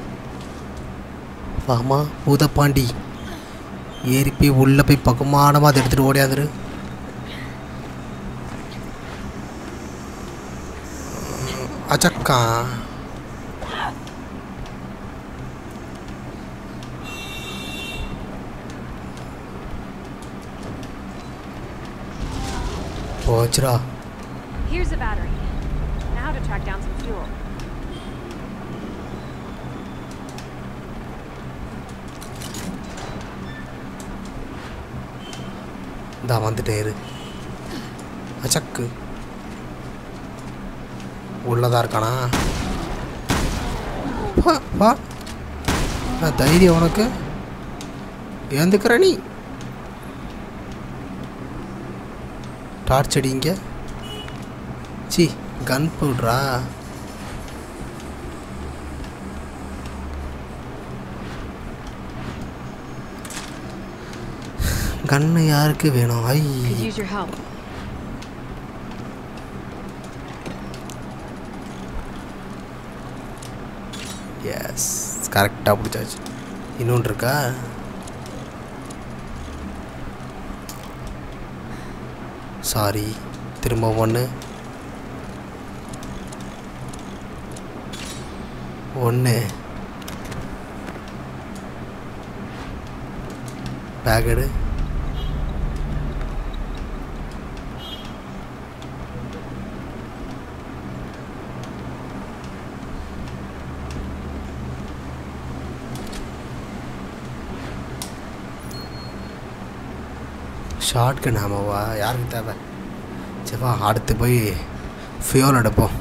வாமா பூதப்பாண்டி ஏறி போய் உள்ளே போய் பகுமானமாக அதை எடுத்துகிட்டு ஓடியாந்துரு அச்சக்கா போச்சுடா Here's a battery. Now to track down some fuel. இந்தா வந்துட்டே இரு அச்சக்கு உள்ளதா இருக்கானா வா, வா ஆ, தைரியம் உனக்கு ஏந்துக்கிற நீ டார்ச் அடிங்க சி கன் பவுட்ரா கன்னு யாருக்கு வேணும் ஐ Could use your help. Yes கரெக்டாக பிடிச்சாச்சு இன்னொன்று இருக்கா சாரி திரும்ப ஒன்று ஒன்று பேக் எடு ஷார்ட் கன் ஆமாவா யாருக்கு தேவை சரி வா அடுத்து போய் ஃபியோல் எடுப்போம்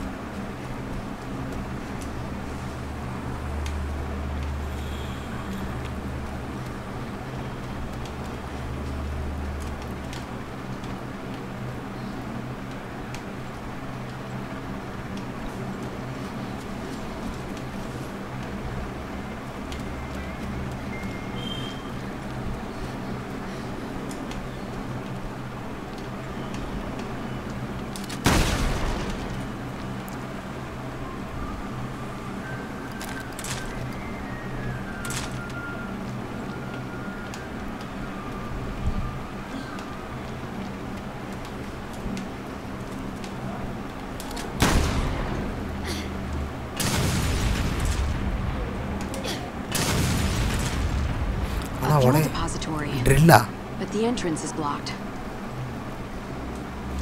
A ஆனால் fuel உடனே depository. ட்ரில்லா But the entrance is blocked.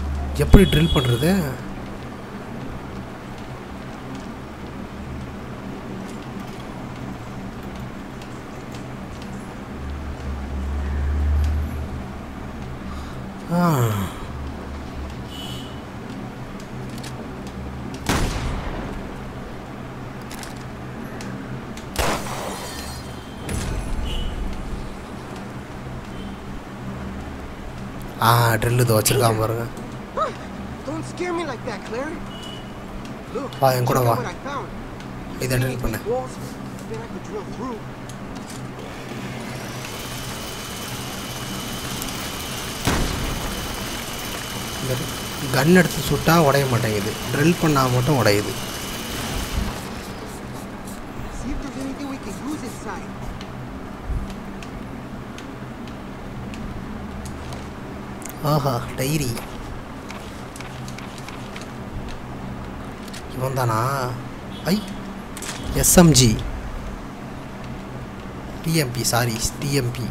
எப்படி ட்ரில் பண்ணுறது ஆ ஆ ட்ரில்லு இது வச்சிருக்கான் பாருங்க Don't scare me like that, Claire. Look, வா என் கூட check வா out what I found. இதை ட்ரில் பண்ணு Walls. I bet I could drill through. இந்த கன் எடுத்து சுட்டா உடைய மாட்டேங்குது ட்ரில் பண்ணால் மட்டும் உடையுது See if there's anything we can use inside. ஆஹா டைரி இவன் தானா ஐ SMG TMP sorry TMP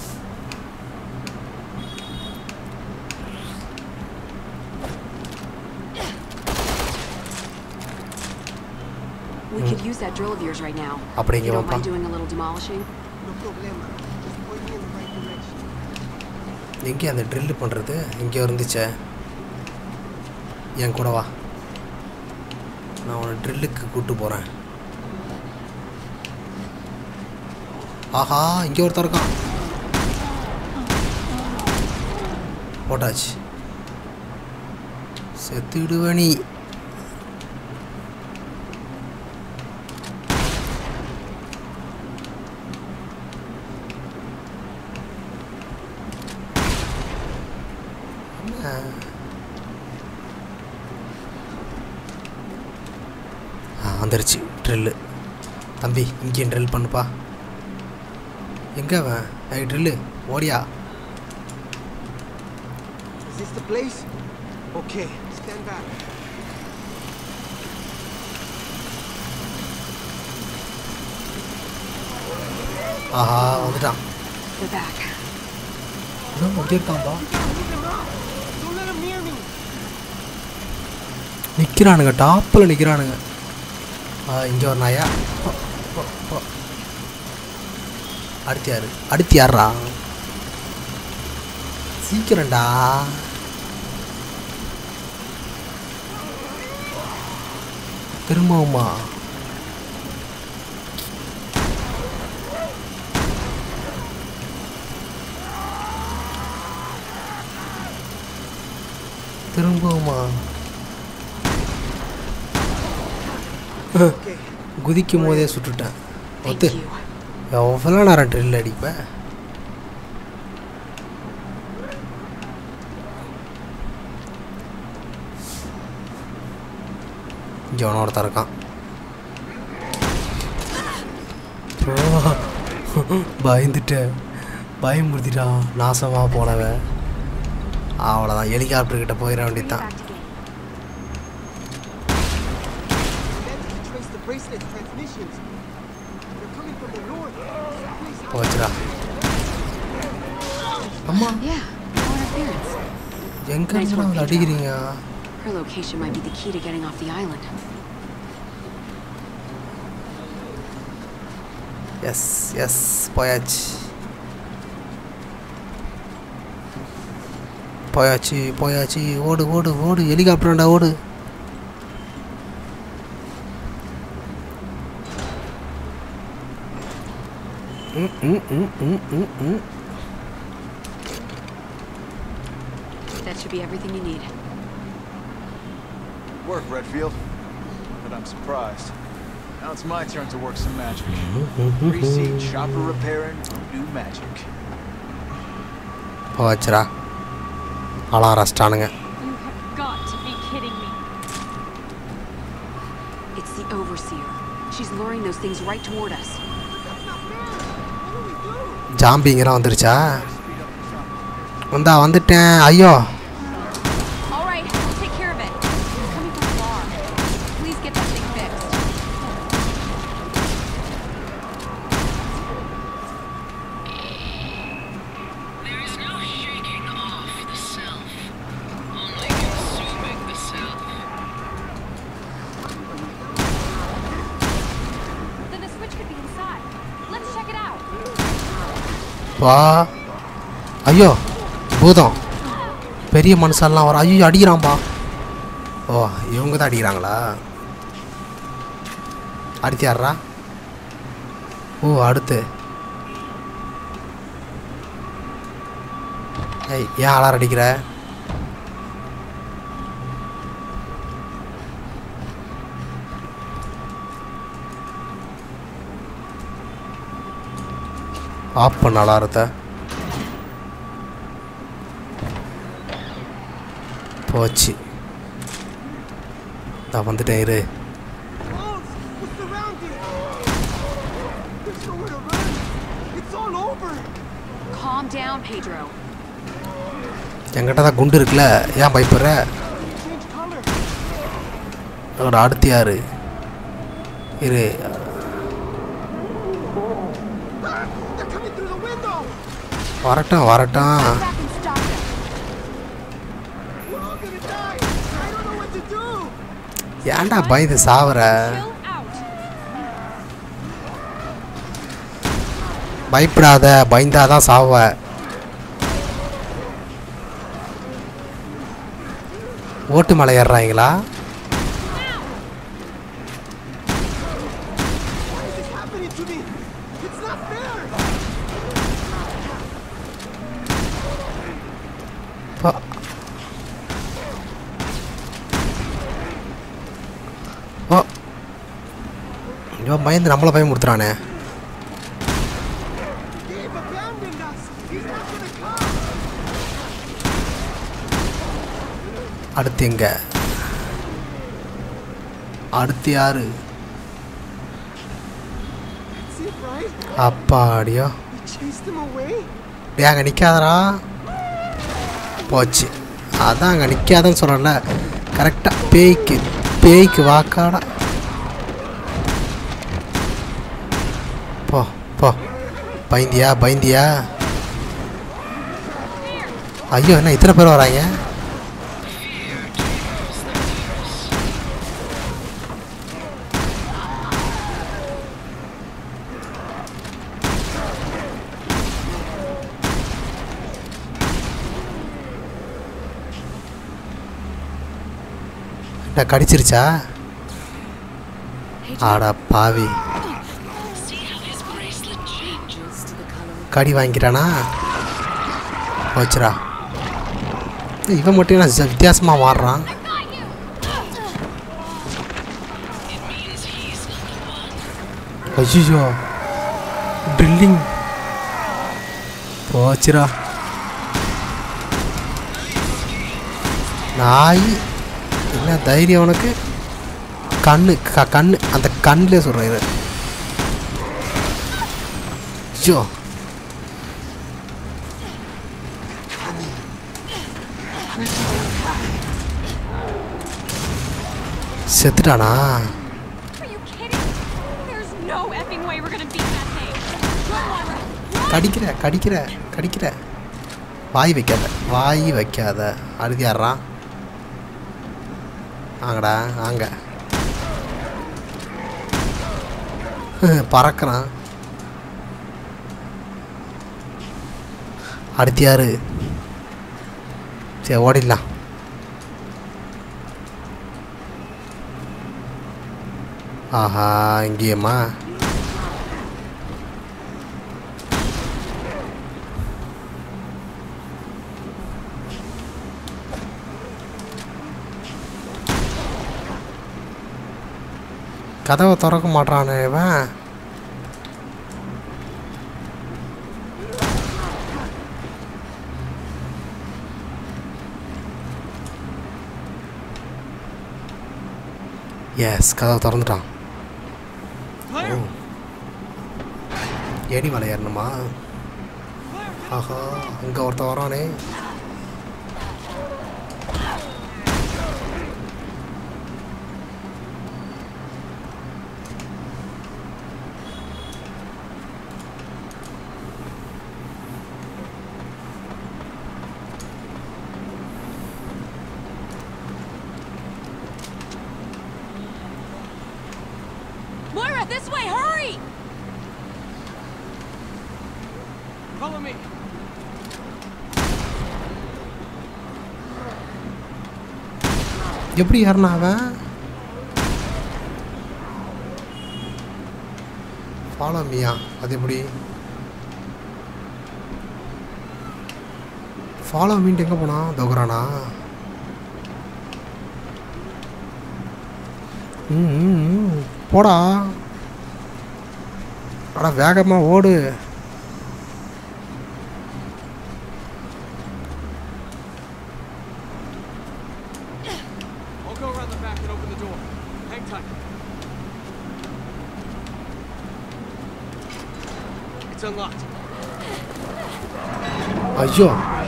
We could use that drill of yours right now. அப்படிங்க You don't வாப்பா mind doing a little demolishing? No problema. Just point me in the right direction. எங்கே அந்த drill பண்ணுறது இங்கே இருந்துச்சே என் கூட வா நான் உன்னை ட்ரில்லுக்கு கூப்பிட்டு போகிறேன் ஆஹா இங்கே ஒருத்தன் இருக்கான் போட்டாச்சு செத்துடுவ நீ என்ன? ஆ வந்துருச்சு ட்ரில்லு தம்பி இங்கேயும் ட்ரில் பண்ணுப்பா எங்கே அவன் ஐ ட்ரில்லு ஓடியா Is this the place? Okay, stand back. ஆஹா வந்துட்டான் They're back. இன்னும் இங்கே இருக்கான்பா Move them out. Don't let them near me. நிற்கிறானுங்க டாப்பில் நிற்கிறானுங்க ஆ இங்கே ஒரு நாயா போ, போ, போ. அடுத்து யாரு அடுத்து யாரா சீக்கிரம்டா திரும்பவுமா திரும்பவுமா Okay. குதிக்கும் போதே சுட்டுட்டேன் Thank ஒத்து you. எவ்வளோ நேரம் ட்ரில் அடிப்பேன் இங்கே அவன ஒருத்தன் இருக்கான் ஓ, பயந்துட்டேன் பயமுறுத்திட்டா நாசமாக போனவன் அவ்வளோதான் ஹெலிகாப்டர் கிட்ட போயிட வேண்டியதுதான் Let's trace the bracelet transmissions. They're coming from the north. Someplace out போச்சுடா அம்மா Yeah, no interference. எங்க இருந்து அவங்களை அடிக்கிறீங்க Her location might be the key to getting off the island. Yes yes போயாச்சு போயாச்சு போயாச்சு ஓடு ஓடு ஓடு ஹெலிகாப்டர்டா ஓடு ம், ம், ம், ம், ம், ம். That should be everything you need. Work, Redfield. But I'm surprised. Now it's my turn to work some magic. Pre-seed chopper repairing, new magic. போச்சுடா ஆளாம் ரஸ்டானுங்க You have got to be kidding me. It's the Overseer. She's luring those things right toward us. ஜாம்பிங்கெல்லாம் வந்துருச்சா வந்தா வந்துட்டேன் ஐயோ All right, we'll take care of it. It's coming from the bar. Please get that thing fixed. There is no shaking off the self, only consuming the self. Then the switch could be inside. Let's check it out. வா ஐயோ பூதம் பெரிய மனுஷன்லாம் வர ஐயோ அடிக்கிறான்பா ஓ இவங்க தான் அடிக்கிறாங்களா அடுத்து யாரா ஓ அடுத்து ஏய் ஏன் அலாரம் அடிக்கிற ஆஃப் பண்ண அலாரத்தை போச்சு நான் வந்துட்டேன் இரு Close! We're surrounded! There's nowhere to run! It's all over! Calm down, Pedro. என்கிட்ட தான் குண்டு இருக்குல்ல ஏன் பயப்படுற Change color! அதோட அடுத்து யாரு இரு Ah, they're coming through the window! வரட்டும் வரட்டும் Back and stop them. We're all gonna die! I don't know what to do! ஏன்டா பயந்து சாவற Chill out. பயப்படாத பயந்தாதான் சாவ ஓட்டு மலை ஏறுறாங்களா Why is this happening to me? It's not fair! பா- ஓ இவன் பயந்து நம்மளை பயமுறுத்துறானே Dave abandoned us! He's not gonna come! அடுத்து எங்க அடுத்து யாரு That's it, right? அப்பாடியோ We chased him away? டேய் அங்கே நிற்காதடா போச்சு அதான் அங்கே நிற்காதன்னு சொல்கிறேன்ல கரெக்டாக பேய்க்கு பேய்க்கு வாக்காடா போ போ பயந்தியா பயந்தியா ஐயோ என்ன இத்தனை பேர் வராங்க என்ன கடிச்சிருச்சா ஆடா பாவி See how his bracelet changes to the color of கடி வாங்கிக்கிறானா போச்சுடா ஏய், இவன் மட்டும் என்ன ச- வித்தியாசமா மாறுறான் it means he's not the one. ஐயோ ட்ரில்லிங் போச்சுடா நாய் என்ன தைரியம் உனக்கு கண்ணு க கண்ணு அந்த கண்ணிலே சொல்கிறேன் இது ஐயோ செத்துட்டானா Are you kidding? There's no effing way we're gonna beat that thing. Run, Moira. Run! கடிக்கிற கடிக்கிற கடிக்கிற வாய் வைக்காத வாய் வைக்காத அடுத்து யாரா வாங்கடா வாங்க பறக்கிறான் அடுத்து யாரு சரி ஓடிடலாம் ஆஹா இங்கேயம்மா கதவை திறக்க மாட்டானே இவன் எஸ் கதவை திறந்துட்டான் ஓ ஏடி மலை ஏறணுமா ஆஹா அங்கே ஒருத்தன் வரானே Moira, this way, hurry! Follow me! எப்படி ஏறினா அவன் ஃபாலோ மியா அது எப்படி ஃபாலோ மீன்ட்டு எங்கே போனா தோக்குறானா ம் ம், ம். போடா அடா வேகமாக ஓடு I'll go around the back and open the door. Hang tight. It's unlocked. ஐயோ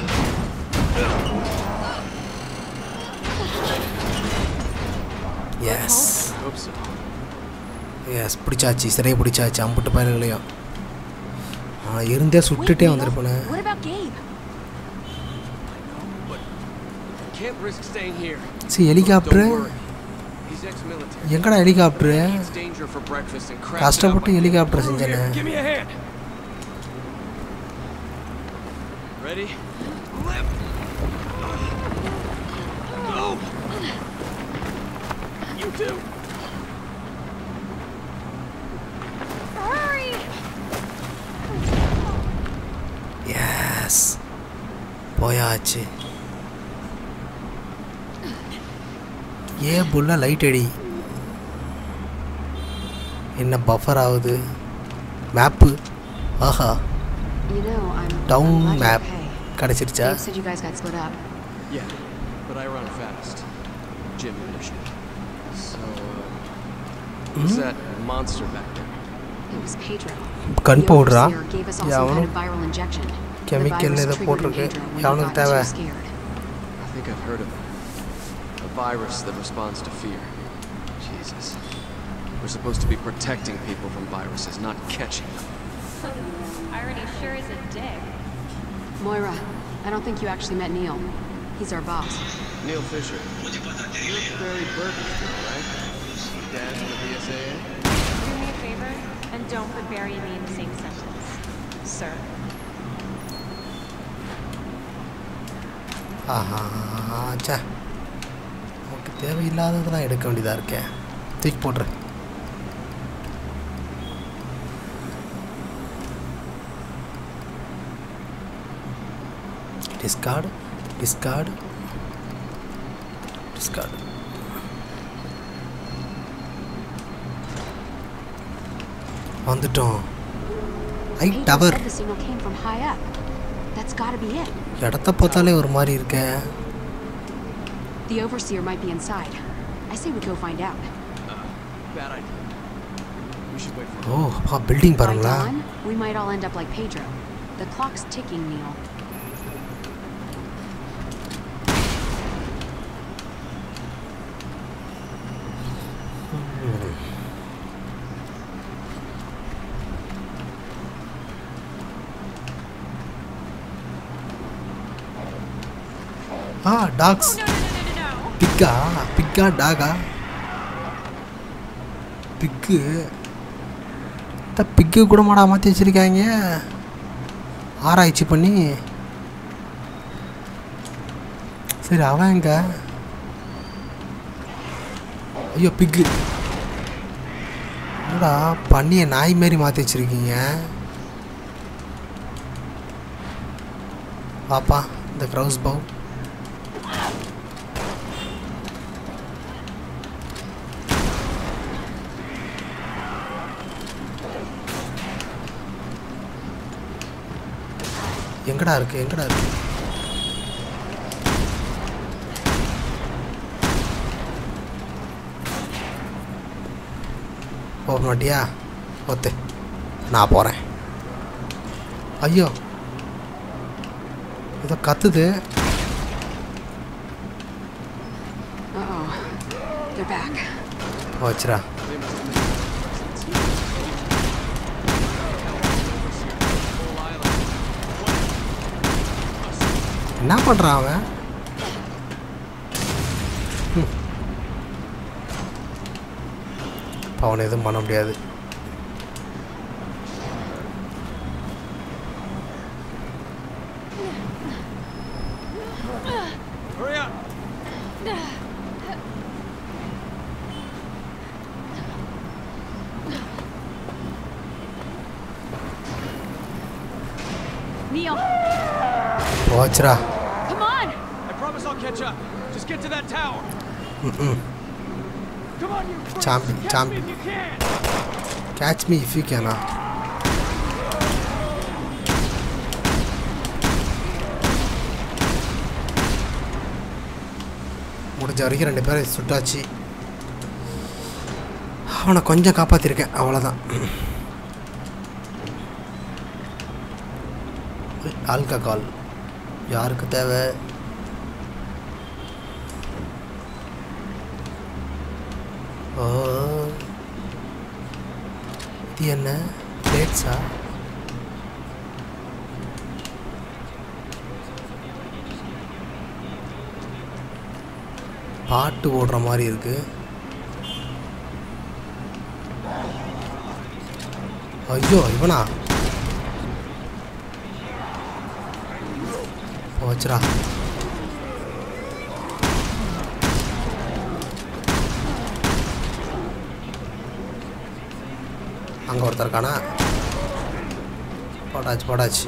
எஸ் Hope so. எஸ் பிடிச்சாச்சு சிறையை பிடிச்சாச்சு அம்புட்டு பயல்களையும் ஆ இருந்தே சுட்டுட்டே வந்திருப்பேனே What about Gabe? Can't risk staying here. சரி helicopter Don't worry. He's ex-military. எங்கடா helicopter Eats danger for breakfast and crashes out கஷ்டப்பட்டு like- ஹெலிகாப்டர் செஞ்சேனே Give me a hand. Ready? Go. You too. Hurry! Yes போயாச்சு ஏ full light அடி என்ன buffer ஆகுது map ஆஹா You know, I'm, I'm down glad you're map okay. கிடச்சிருச்சா Dave said you guys got split up. Yeah, but I run fast. Gym munition. So, uh, who's that monster back there? It was Pedro. Gun The பவுடரா overseer gave us all some kind எவனும் of viral injection. The chemical virus ஏதோ triggered in போட்டிருக்கு Pedro when he எவனுக்கு got தேவை too scared. I think I've heard of it. A virus that responds to fear. Jesus. We're supposed to be protecting people from viruses, not catching them. Irony sure is a dick. Moira, I don't think you actually met Neil. He's our boss. Neil Fisher. You're Barry Burton's girl, right? Dad's in the BSAA? Do me a favor and don't put Barry and me in the same sentence. Sir. ஆஹா சே நமக்கு தேவையில்லாததெல்லாம் எடுக்க வேண்டியதாக இருக்கே தூக்கி போட்டுரு Discord discard discard வந்துட்டோம் ஐ Pedro tower said the signal came from high up. That's gotta be it. இடத்த பார்த்தாலே ஒரு மாதிரி இருக்கே The overseer might be inside. I say we go find out. Bad idea. We should wait for ஓ அப்பா building By பாருங்களா dawn, we might all end up like Pedro. The clock's ticking, Neil. ஆ டாக்ஸ் பிக்கா பிக்கா டாகா பிக்கு இந்த பிக்கு கூட மாடா மாற்றி வச்சுருக்காங்க ஆராய்ச்சி பண்ணி சரி அவன் எங்க ஐயோ பிக்கு என்னடா பண்ணியை நாய் மாரி மாற்றி வச்சுருக்கீங்க பாப்பா இந்த க்ரௌஸ் பவு எங்கடா இருக்கு எங்கடா இருக்கு போக மாட்டியா ஒத்து நான் போகிறேன் ஐயோ ஏதோ கத்துது Uh-oh. They're back. வச்சுரா என்ன பண்ணுறான் அவன் ம். அவனை எதுவும் பண்ண முடியாது Hurry up! போச்சுடா Come on! I promise I'll catch up. Just get to that tower. ம் Come on, you freaks. Zombie Catch zombie me if you can. Catch me if you கேனா முடிஞ்ச வரைக்கும் ரெண்டு பேரை சுட்டாச்சு அவனை கொஞ்சம் காப்பாற்றிருக்கேன் அவ்வளோதான் ஆல்கஹால் யாருக்கு தேவை ஓ இது என்ன பிளேட்ஸா பாட்டு ஓடுற மாதிரி இருக்கு ஐயோ இவனா போச்சுடா அங்கே ஒருத்தர் இருக்கானா போட்டாச்சு போட்டாச்சு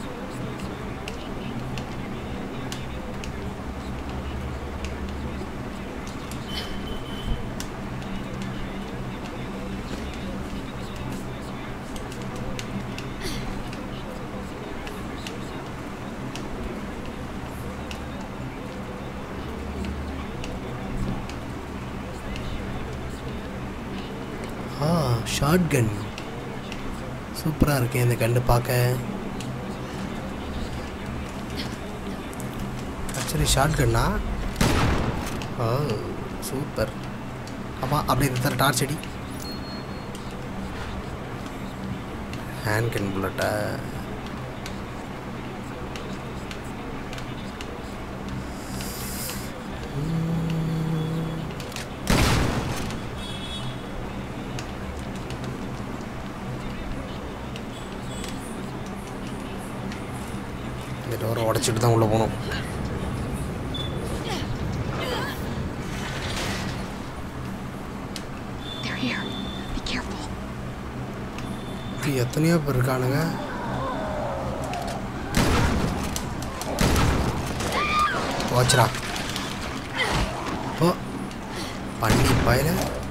ஆ ஷார்ட் கன் சூப்பராக இருக்கேன் இந்த கண்டு பார்க்க ஆக்சுவலி ஷார்ட் கன்னா ஓ சூப்பர் ஆமாம் அப்படி இந்த தர டார்ச் அடி ஹேண்ட் கன் புல்லட்டா இந்த டோரை உடச்சிட்டு தான் உள்ளே போகணும் They're here. Be careful. இது எத்தனையோ பேர் இருக்கானுங்க போச்சுடா ஓ பண்ணி பயில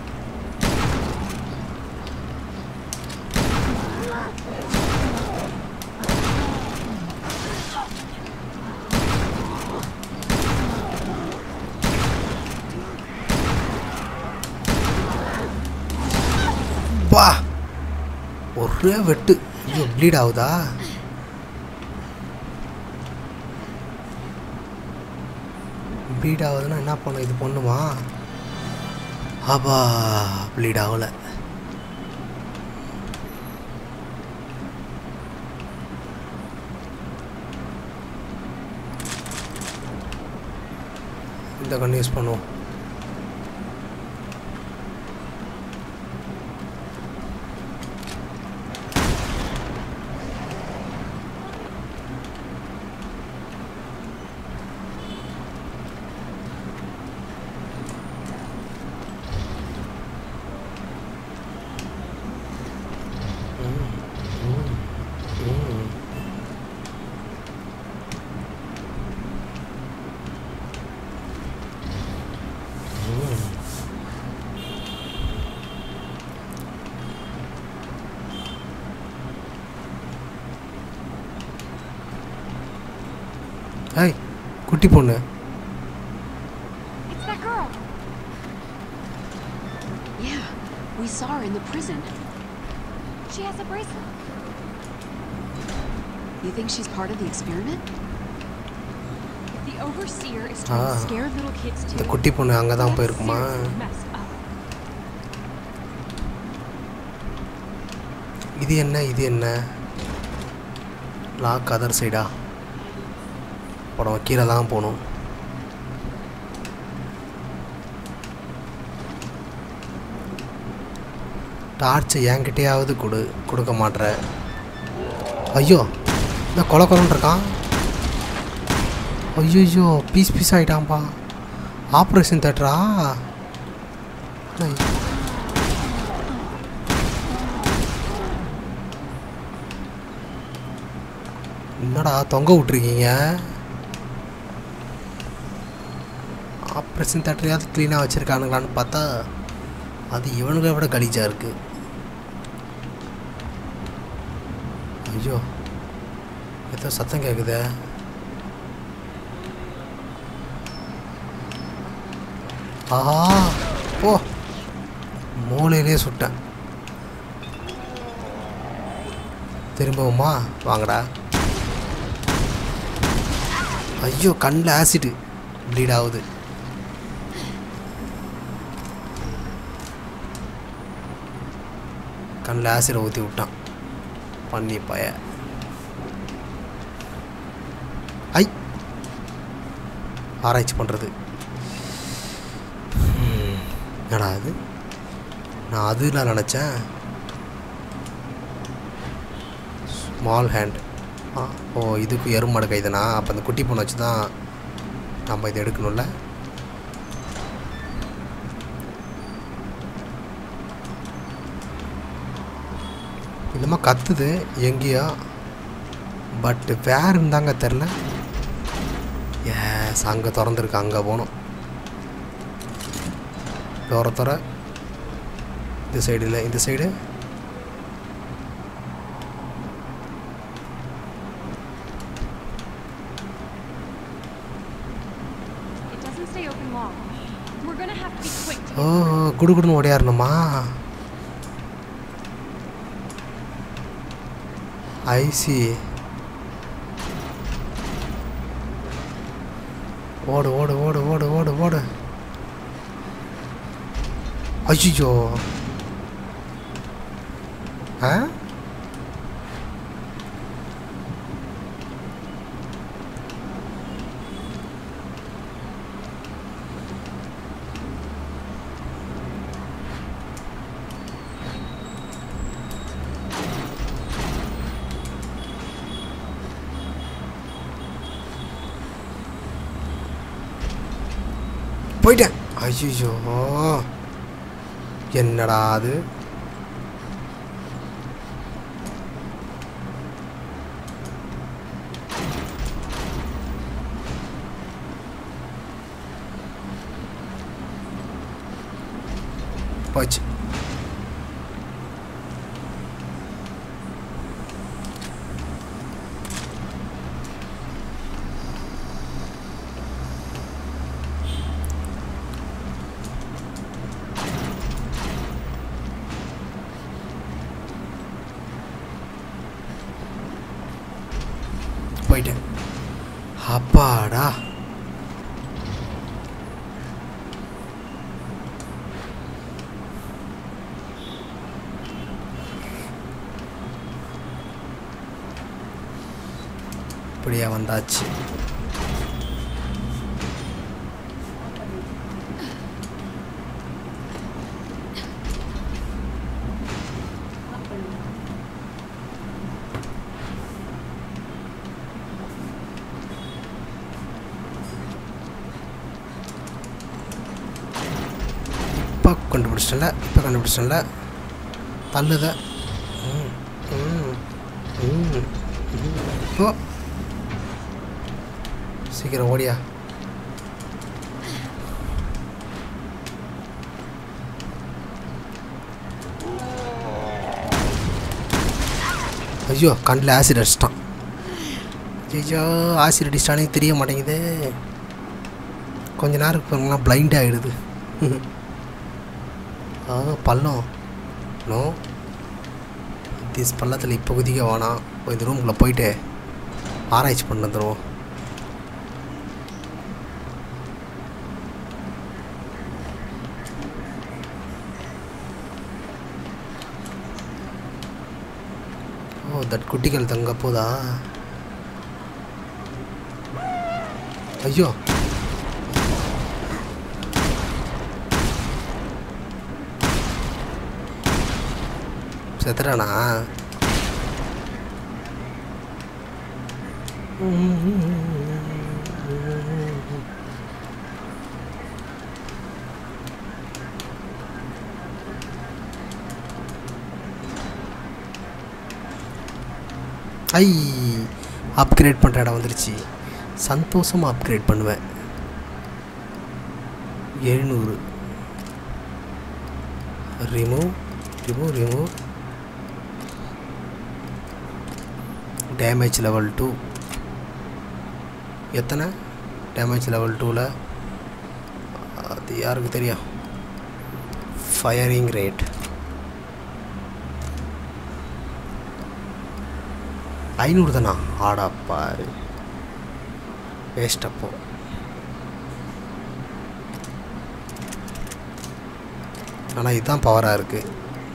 பா ஒரே வெட்டு ஐயோ ப்ளீட் ஆகுதா ப்ளீட் ஆகுதுன்னா என்ன பண்ணும் இது பண்ணுமா ஆபா ப்ளீட் ஆகலை இந்த கண்ணு யூஸ் பண்ணுவோம் ஏய் குட்டி பொண்ணு It's that girl. Yeah, we saw her in the prison. She has a bracelet. You think she's part of the experiment? If the overseer is trying Ah. to scare little kids too. இந்த குட்டி பொண்ணு அங்கே தான் that's போயிருக்குமா seriously messed up. இது என்ன இது என்ன lock other சைடா படம் கீழே தான் போகணும் டார்ச்சை என்கிட்டயாவது கொடு கொடுக்க மாட்ற ஐயோ இந்த கொலை கொலன்னு இருக்கான் ஐயோ பீஸ் பீஸ் ஆகிட்டான்ப்பா ஆப்ரேஷன் தேட்டரா என்னடா தொங்க விட்ருக்கீங்க ஆப்ரேஷன் தேட்டரையாவது க்ளீனாக வச்சுருக்கானுங்களான்னு பார்த்தா அது இவனுங்களை விட கலீஜாக இருக்குது ஐயோ ஏதோ சத்தம் கேட்குதே ஆஹா ஓ மூளையிலே சுட்டேன் திரும்பவுமா வாங்கடா ஐயோ கண்ணில் ஆசிடு ப்ளீட் ஆகுது கண்ணில் ஆசிடை ஊற்றி விட்டான் பண்ணி பய ஐ ஆராய்ச்சி பண்ணுறது என்னடா அது நான் அது நான் நினச்சேன் ஸ்மால் ஹேண்ட் ஆ ஓ இதுக்கு எருமாடு கைதானா அப்போ அந்த குட்டி பொண்ணை வச்சு தான் நம்ம இதை எடுக்கணும்ல இந்தமாக கத்துது எங்கேயோ பட் வேறு இருந்தாங்க தெரில ஏஸ் அங்கே திறந்துருக்கு அங்கே போகணும் தோற தோற இந்த சைடு இல்லை இந்த side It doesn't stay open long. We're gonna have to be quick to ஓ குடுகுடுன்னு ஓடியாரணுமா ஐசி ஓடு ஓடு ஓடு ஓடு ஓடு ஓடு ஐயோ ஆ போயிட்டேன் ஐயோ என்னடா அது போச்சு போயிட்டேன் அப்பாடா இப்படியா வந்தாச்சு இப்போ கண்டுபிடிச்சிட்டல இப்போ கண்டுபிடிச்சிட்டல தள்ளுத ம், ம், ம், ம். ஓ சீக்கிரம் ஓடியா ஐயோ கண்ணில் ஆசிட் அடிச்சிட்டான் ஐயோ ஆசிட் அடிச்சிட்டானே தெரிய மாட்டேங்குது கொஞ்ச நேரம் பாருங்களா பிளைண்ட் ஆகிடுது ஆ பள்ளம் நோ திஸ் பள்ளத்தில் இப்போ குதிக்க வேணாம் போய் இந்த ரூமுக்குள்ளே போயிட்டு ஆராய்ச்சி பண்ண வந்துடுவோம் ஓ தட் குட்டிகள் தங்க போதா ஐயோ செத்துறானா ஐ அப்கிரேட் பண்ணுற இடம் வந்துருச்சு சந்தோஷமாக அப்கிரேட் பண்ணுவேன் எழுநூறு remove remove remove damage level two எத்தனை டேமேஜ் லெவல் டூவில் அது யாருக்கு தெரியும் ஃபயரிங் ரேட் ஐநூறு தானா ஆடாப்பா வேஸ்ட் அப்போ ஆனால் இதுதான் பவராக இருக்குது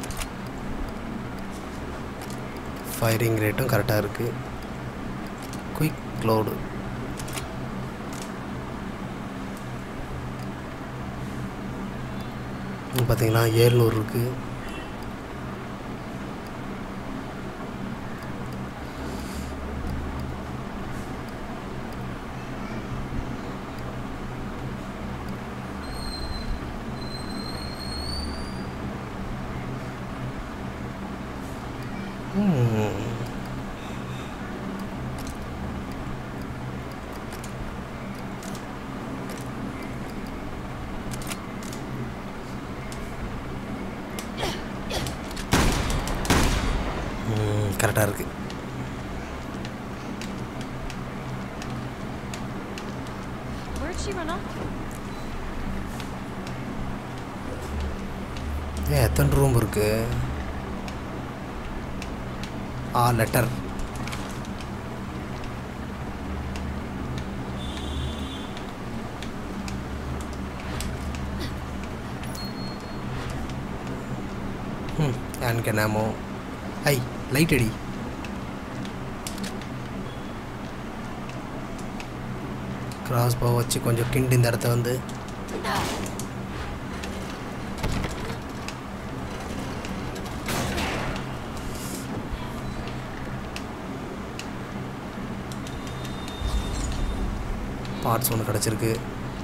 ஃபயரிங் ரேட்டும் கரெக்டாக இருக்குது குயிக் க்ளோடு பார்த்தீங்கன்னா ஏழ்நூறு இருக்குது கரெக்டாக இருக்குது Where'd she run off to? ஏன் எத்தனை ரூம் இருக்கு ஆ லெட்டர் ம் எனக்கு என்னமோ ஐ லைட் அடி கிராஸ் போ வச்சு கொஞ்சம் கிண்டு இந்த இடத்த வந்து பார்ட்ஸ் ஒன்று கிடச்சிருக்கு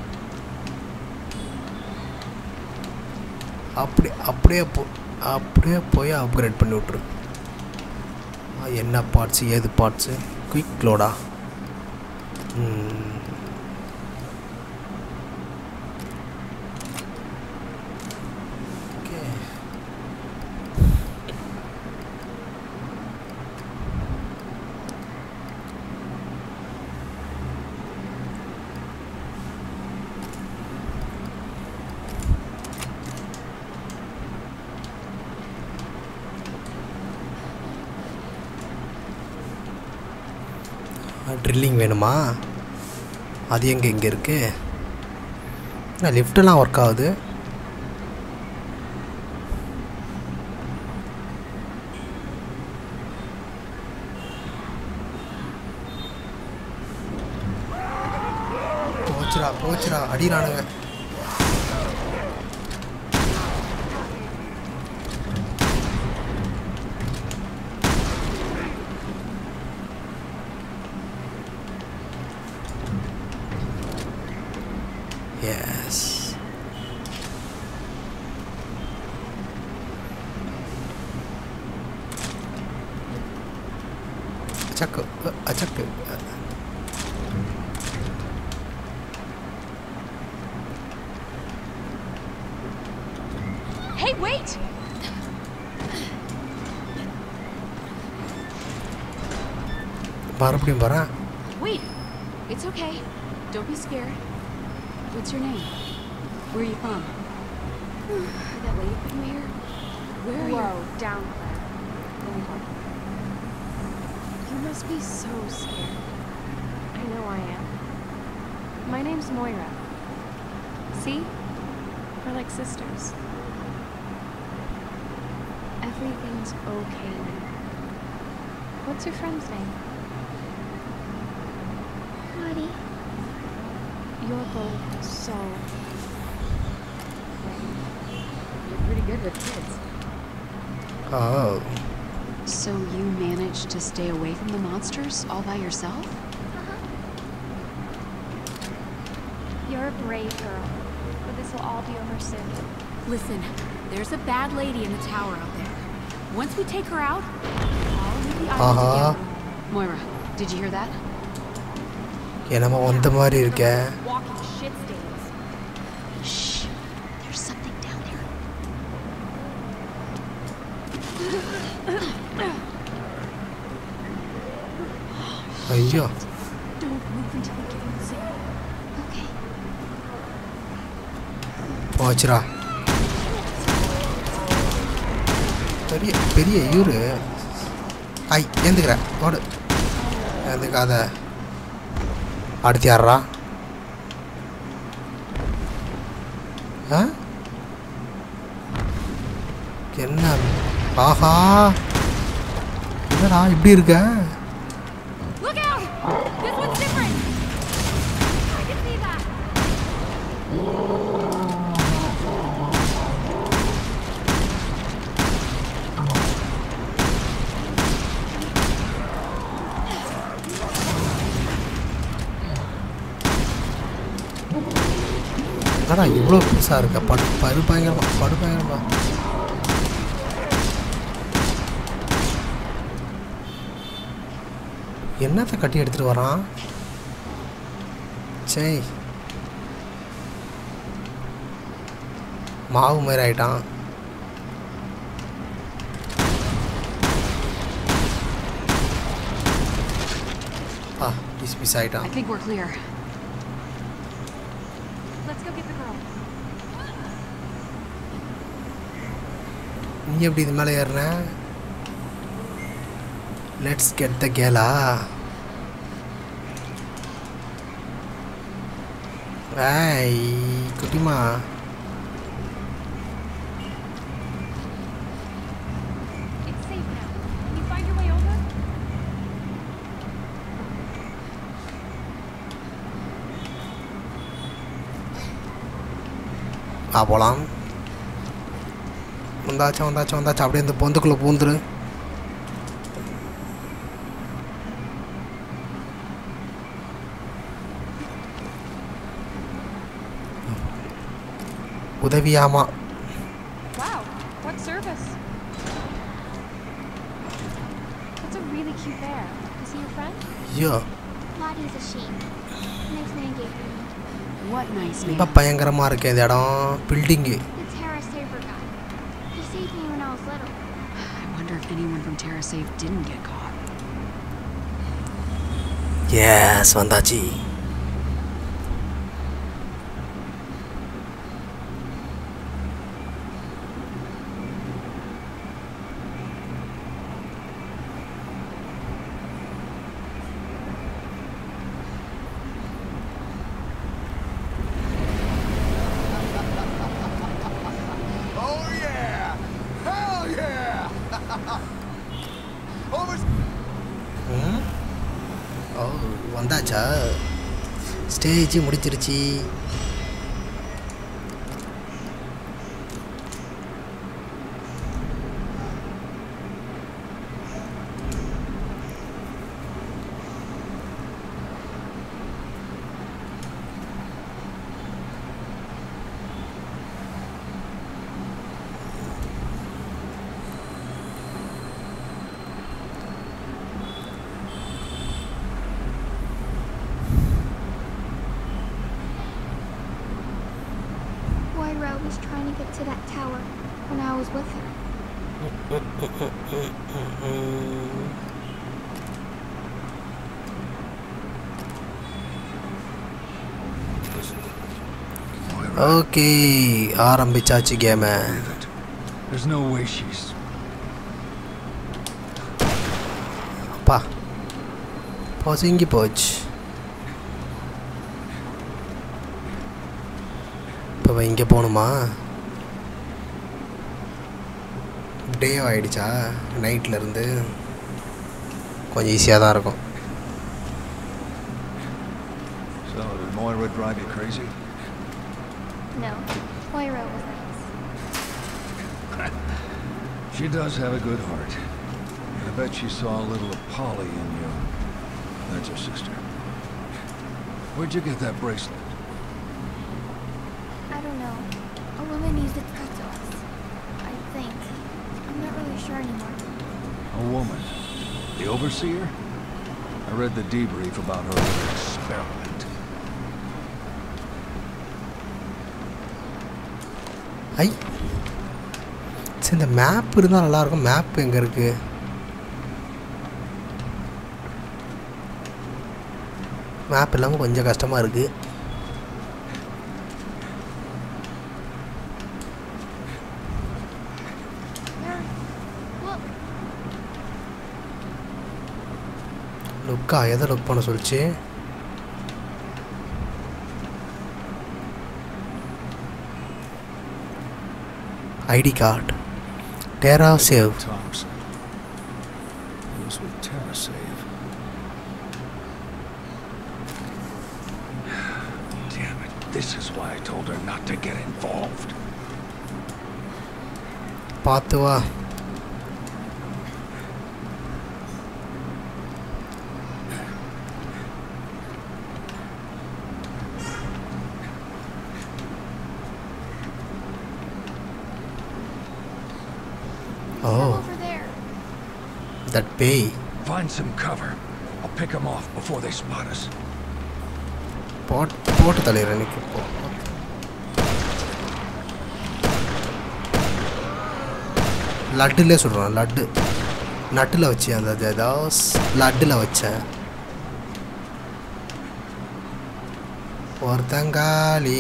அப்படி அப்படியே போ அப்படியே போய் அப்கிரேட் பண்ணி விட்ரு ஆ, என்ன பார்ட்ஸு ஏது பார்ட்ஸு குயிக் லோடா ஓகே ட்ரில்லிங் வேணுமா அது எங்கே இங்கே இருக்கு லிஃப்டெல்லாம் ஒர்க் ஆகுது போச்சுடா போச்சுடா அடிறானுங்க Yes. Achaku, uh, achaku. uh. Hey, wait! மறுபடியும் வரேன் Wait. It's okay. Don't be scared. What's your name? Where are you from? Did that lady put you here? Where are Whoa, you? down, Claire. Let me help. You must be so scared. I know I am. My name's Moira. See? We're like sisters. Everything's okay now. What's your friend's name? Lottie. You're both so You're pretty good with kids. Oh. So you managed to stay away from the monsters all by yourself? You're a brave girl, but this will all be over soon. Listen, there's a bad lady in the tower out there. Once we take her out, all of the Uh-huh. island together. Moira, did you hear that? என்னமோ வந்த மாதிரி இருக்கே Walking shit stains. Shh. ஐயோ Don't move until we give you the signal. Okay. போச்சுடா பெரிய பெரிய இவரு ஐ ஏந்துக்கிற ஓடு ஏந்துக்காத அடுத்து யாரா ஆ என்ன ஆஹா என்னடா இப்படி இருக்க Look out! This one's different. I can see that. என்னடா இவ்வளோ பெருசாக இருக்க படு படு பயங்கரமா படு பயங்கரமா என்னத்தை கட்டி எடுத்துட்டு வரான் சரி மாவு மாதிரி ஆயிட்டான் ஆ பீஸ் பீஸ் ஆயிட்டான் I think we're clear. Let's go get the girl. நீ எப்படி இது மேலே ஏறுன லெட்ஸ் கெட் த கேலா ஏய் குட்டிமா It's safe now. Can you find your way over? ஆ போகலாம் வந்தாச்சா வந்தாச்சா வந்தாச்சா அப்படியே இந்த பொந்துக்குள்ளே பூந்துரு உதவியாமா Wow, what service? That's a really cute bear. Is he your friend? ஐயோ Lottie's a sheep. Nice man gave her me. What nice ரொம்ப man. பயங்கரமாக இருக்கு இந்த இடம் building The Terra Saver guy. He saved me when I was little. I wonder if anyone from Terra Safe didn't get caught. Yes வந்தாச்சு Oh yeah! Hell yeah! Over. ம்? ஓ வந்தாச்சா stage முடிச்சிருச்சு Moira was trying to get to that tower when I was with her. Okay ஆரம்பிச்சாச்சு கேமை There's no way she's. அப்பா பொசுங்கி போச்சு இப்போ இங்கே போகணுமா டே ஆயிடுச்சா நைட்ல இருந்து கொஞ்சம் ஈஸியாக தான் இருக்கும் So, did Moira drive you crazy? No, Moira was nice. She does have a good heart. I bet she saw a little of Polly in you. That's her sister. Where'd you get that bracelet? I don't know. A woman used it to cut to us. I think. I'm not really sure anymore. A woman. The Overseer? I read the debrief about her little experiment. ஐ சரி இந்த map இருந்தால் நல்லாயிருக்கும் map எங்கே இருக்குது map இல்லாமல் கொஞ்சம் கஷ்டமாக இருக்குது லுக்கா எதை லுக் பண்ண சொல்லிச்சு ID card Terra Save Thompson. He was with TerraSave. Damn it. This is why I told her not to get involved. பார்த்து வா ஓ Over there. தட் பேய் Find some cover. I'll pick them off before they spot us. போட் போட்டு தலைவர் எனக்கு இப்போ லட்டுலே சொல்கிறான் லட்டு நட்டில் வச்சு அந்த ஜதாஸ் லட்டில் வச்சேன் ஒருத்தங்காலி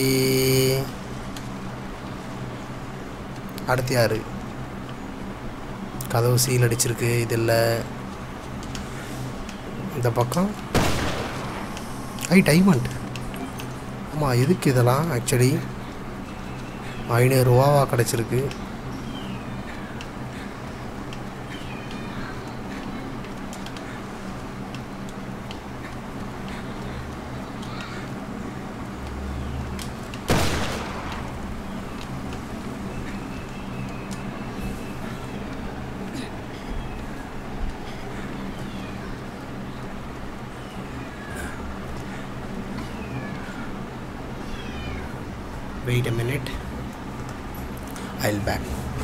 அடுத்து யாரு கதவு சீல் அடிச்சிருக்கு இது இல்லை இந்த பக்கம் ஐ டைமண்ட் ஆமாம் எதுக்கு இதெல்லாம் ஆக்சுவலி ஐநூறுரூவாவா கிடச்சிருக்கு Wait a minute. I'll back.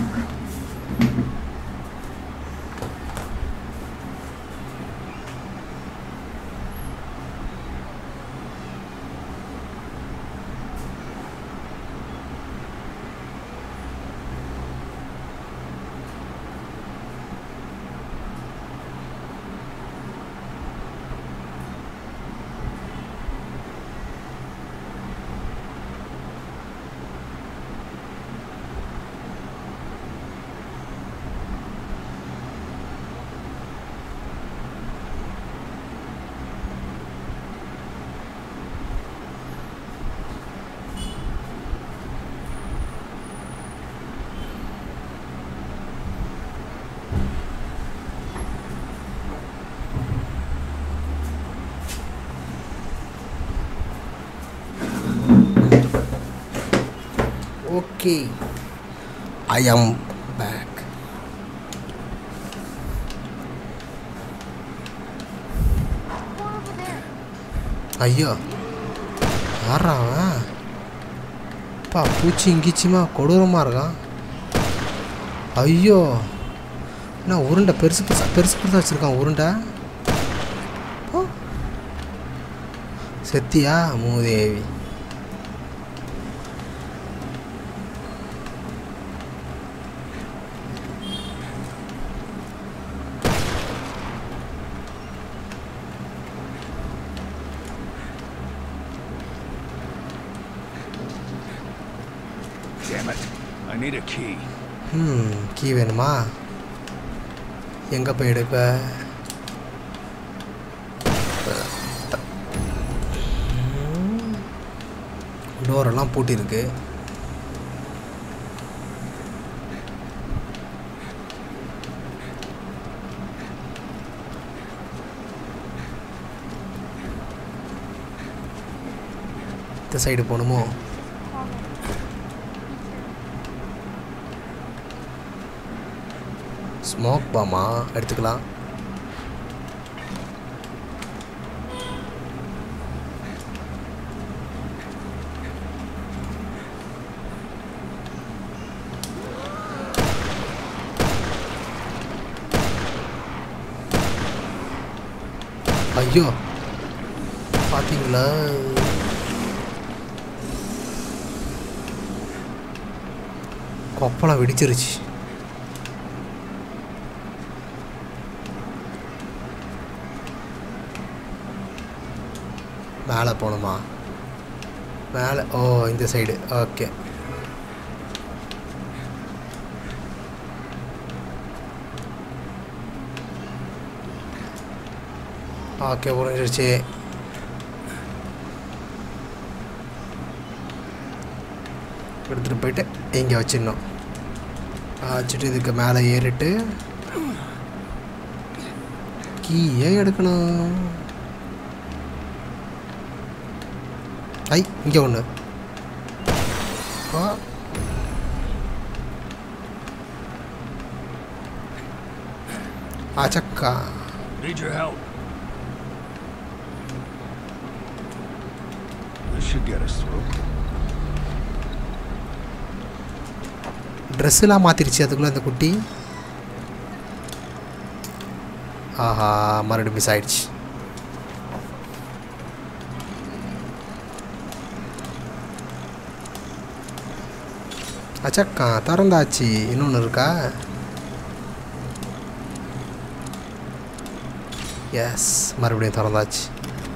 Okay. I am back. ஐயோ யாரா அவன் அப்பா பூச்சி இங்கிச்சிமா கொடூரமாக இருக்கான் ஐயோ என்ன உருண்டை பெருசு பெருசா பெருசு பெருசாக வச்சுருக்கான் உருண்டை ஓ. செத்தியா மூதேவி Damn it. I need a key. ம் கீ வேணுமா எங்கே போய் எடுப்ப டோரெல்லாம் பூட்டியிருக்கு இந்த சைடு போகணுமோ ஸ்மோக் பாமா எடுத்துக்கலாம் ஐயோ பாத்தீங்களா கொப்பளம் வெடிச்சிருச்சு மேலே போகணுமா மேலே ஓ இந்த சைடு ஓகே ஓகே புரிஞ்சிருச்சு எடுத்துகிட்டு போயிட்டு இங்கே வச்சிடணும் வச்சுட்டு இதுக்கு மேலே ஏறிட்டு கீயே எடுக்கணும் ஐ இங்கே ஒன்று அச்சக்கா Need your help. This should get us through. ட்ரெஸ்ஸெலாம் மாற்றிருச்சு அதுக்குள்ளே அந்த குட்டி ஆஹா மறுபடியும் மிஸ் ஆயிடுச்சு அச்சக்கா திறந்தாச்சு இன்னொன்று இருக்கா எஸ் மறுபடியும் திறந்தாச்சு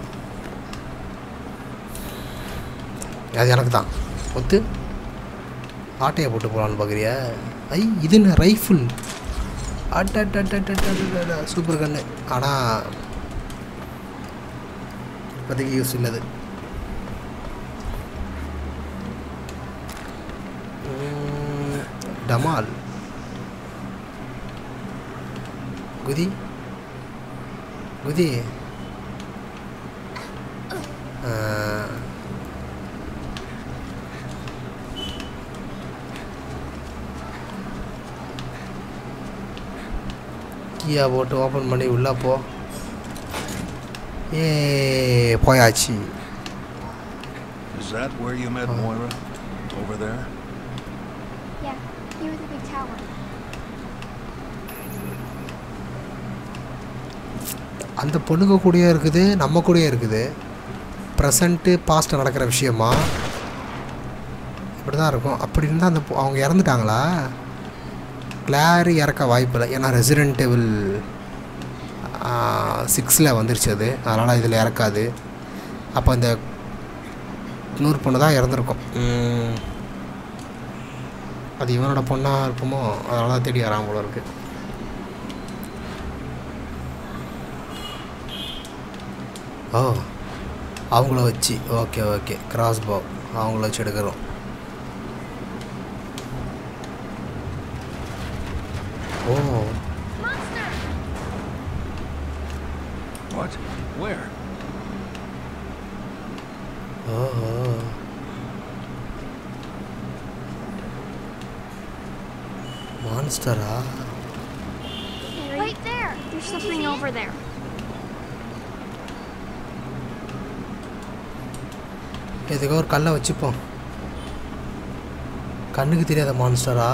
அது எனக்கு தான் ஒத்து ஆட்டையை போட்டு போகலான்னு பார்க்குறியா ஐ இது என்ன ரைஃபிள் அட்ட சூப்பர் கண்ணு ஆனால் இப்போதைக்கு யூஸ் இல்லது உம், டமால் குதி குதி ஆ, கீயா போட்டு ஓப்பன் பண்ணி உள்ளே போ ஏ போயாச்சு Is that where you met Moira? Over there? Yeah, near the big tower. அந்த பொண்ணுங்க கூடயே இருக்குது நம்ம கூடயே இருக்குது ப்ரெசண்ட்டு பாஸ்ட்டில் நடக்கிற விஷயமா இப்படி தான் இருக்கும் அப்படி இருந்தால் அந்த பொ- அவங்க இறந்துட்டாங்களா கிளாரி இறக்க வாய்ப்பில்லை ஏன்னா ரெசிடென்ட் எவில் சிக்ஸில் வந்துருச்சு அது அதனால் இதில் இறக்காது அப்போ இந்த இன்னொரு பொண்ணு தான் இறந்துருக்கும் உம், அது இவனோட பொண்ணாக இருக்குமோ அதனால தான் தேடி வரான் போல இருக்குது ஓ அவங்கள வச்சு ஓகே ஓகே கிராஸ் போ அவங்கள வச்சு எடுக்கிறோம் ஓ What? Where? ஓஹோ மான்ஸ்டரா Right there. There's something over there. எதுக்கோ ஒரு கல்லை வச்சுப்போம் கண்ணுக்கு தெரியாத மான்ஸ்டரா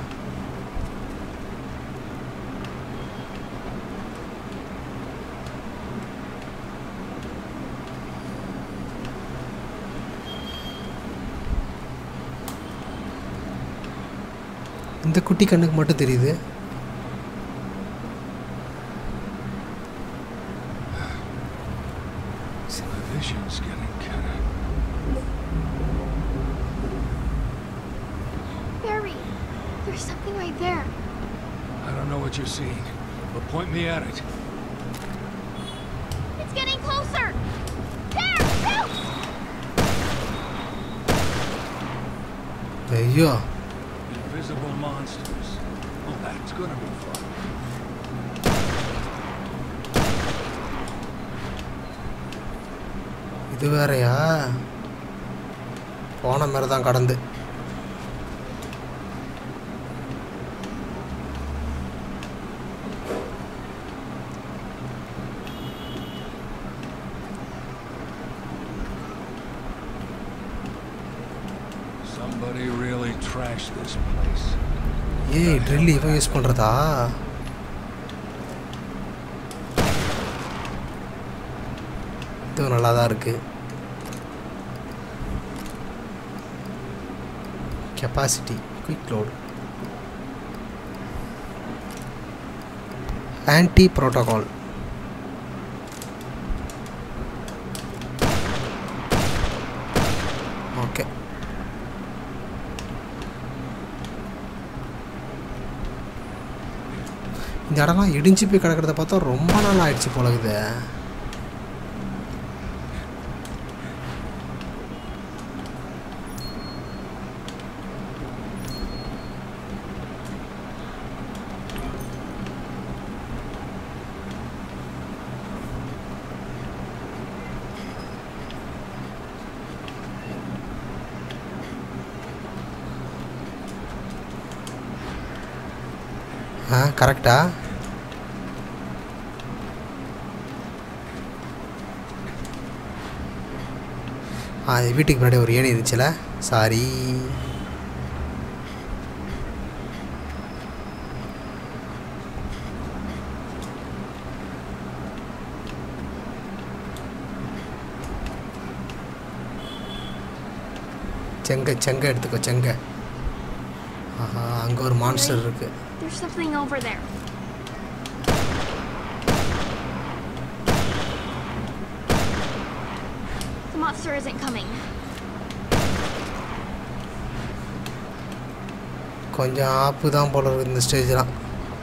இந்த குட்டி கண்ணுக்கு மட்டும் தெரியுது The vision's getting kinda... Barry, there's something right there. I don't know what you're seeing, but point me at it. It's getting closer. There, help! ஐயோ Invisible monsters. Oh, that's gonna be fun. இது வேறயா போன மாதிரி தான் கடந்து Somebody really trashed this place. ஏய் drill இவன் use பண்ணுறதா இது நல்லா தான் இருக்கு capacity quick load anti protocol இந்த இடம்லாம் இடிஞ்சு போய் கிடக்கிறத பார்த்தா ரொம்ப நாள் ஆயிடுச்சு போலகுது ஆ கரெக்டா ஆ இது வீட்டுக்கு முன்னாடி ஒரு ஏணி இருந்துச்சுல சாரி செங்க செங்க எடுத்துக்கோ செங்க ஆஹா அங்கே ஒரு மான்ஸ்டர் இருக்குது There's something over there. The monster isn't coming. கொஞ்சம் ஆப்பு தான் போல இருக்கு இந்த ஸ்டேஜ்லாம்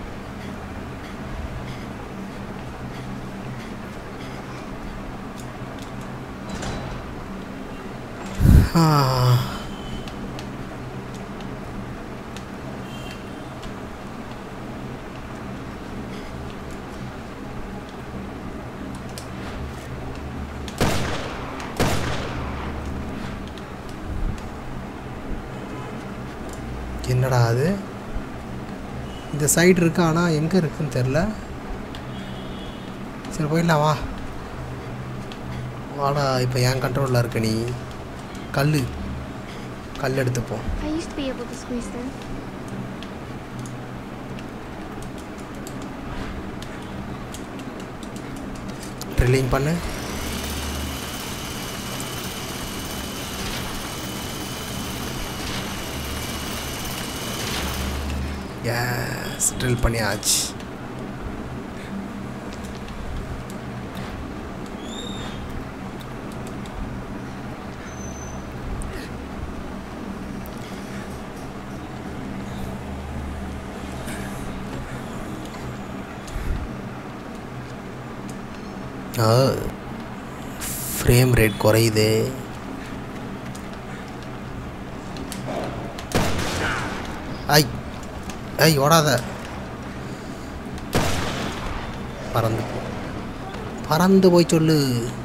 ஆ என்னடா அது இந்த சைடு இருக்கு ஆனால் எங்கே இருக்குன்னு தெரில சரி போயிடலாம் வா வாடா இப்போ என் கண்ட்ரோலில் இருக்க நீ கல் கல் எடுத்துப்போம் I used to be able to squeeze through. Drilling பண்ணு எஸ் ட்ரில் பண்ணியாச்சு ஃப்ரேம் ரேட் குறையுது ஐ ஐ ஓடாத பறந்து போ பறந்து போய் சொல்லு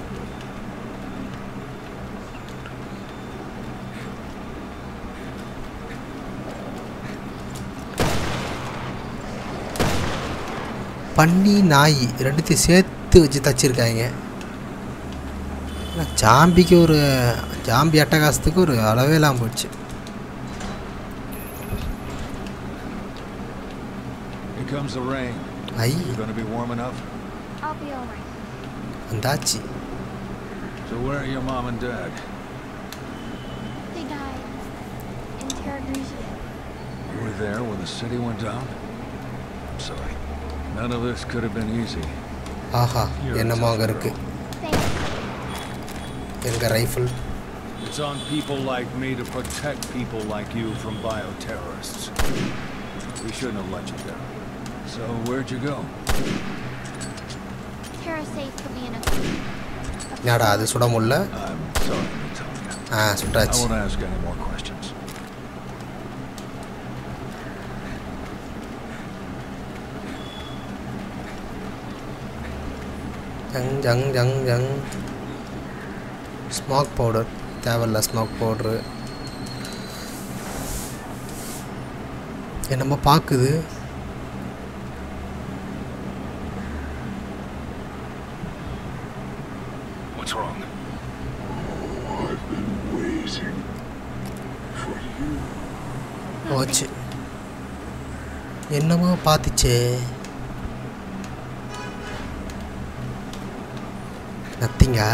பன்னி நாய் ரெண்டுத்தையும் சேர்த்து வச்சு தச்சிருக்காங்க ஆனா ஜாம்பிக்கு ஒரு ஜாம்பி அட்டகாசத்துக்கு ஒரு அளவே இல்லாமல் போச்சு Here comes the rain. I You gonna be warm enough? I'll be alright. வந்தாச்சு So where are your mom and dad? They died in Terra Grigia. You were there when the city went down? I'm sorry. None of this could have been easy. ஆஹா என்னமோ அங்கே இருக்கு எங்க rifle It's on people like me to protect people like you from bioterrorists. We shouldn't have let you down. So where'd you go? Terra safe put me in a. என்னடா அது சுட முடியல I'm sorry, Natalia. ஆ I சுட்டாச்சு won't ask any more questions. ஜங் ஜங் ஜங் ஜங் ஸ்மோக் பவுடர் தேவையில்ல ஸ்மோக் பவுட்ரு என்னமோ பார்க்குது What's wrong? போச்சு என்னமோ பார்த்துச்சே நத்திங்கா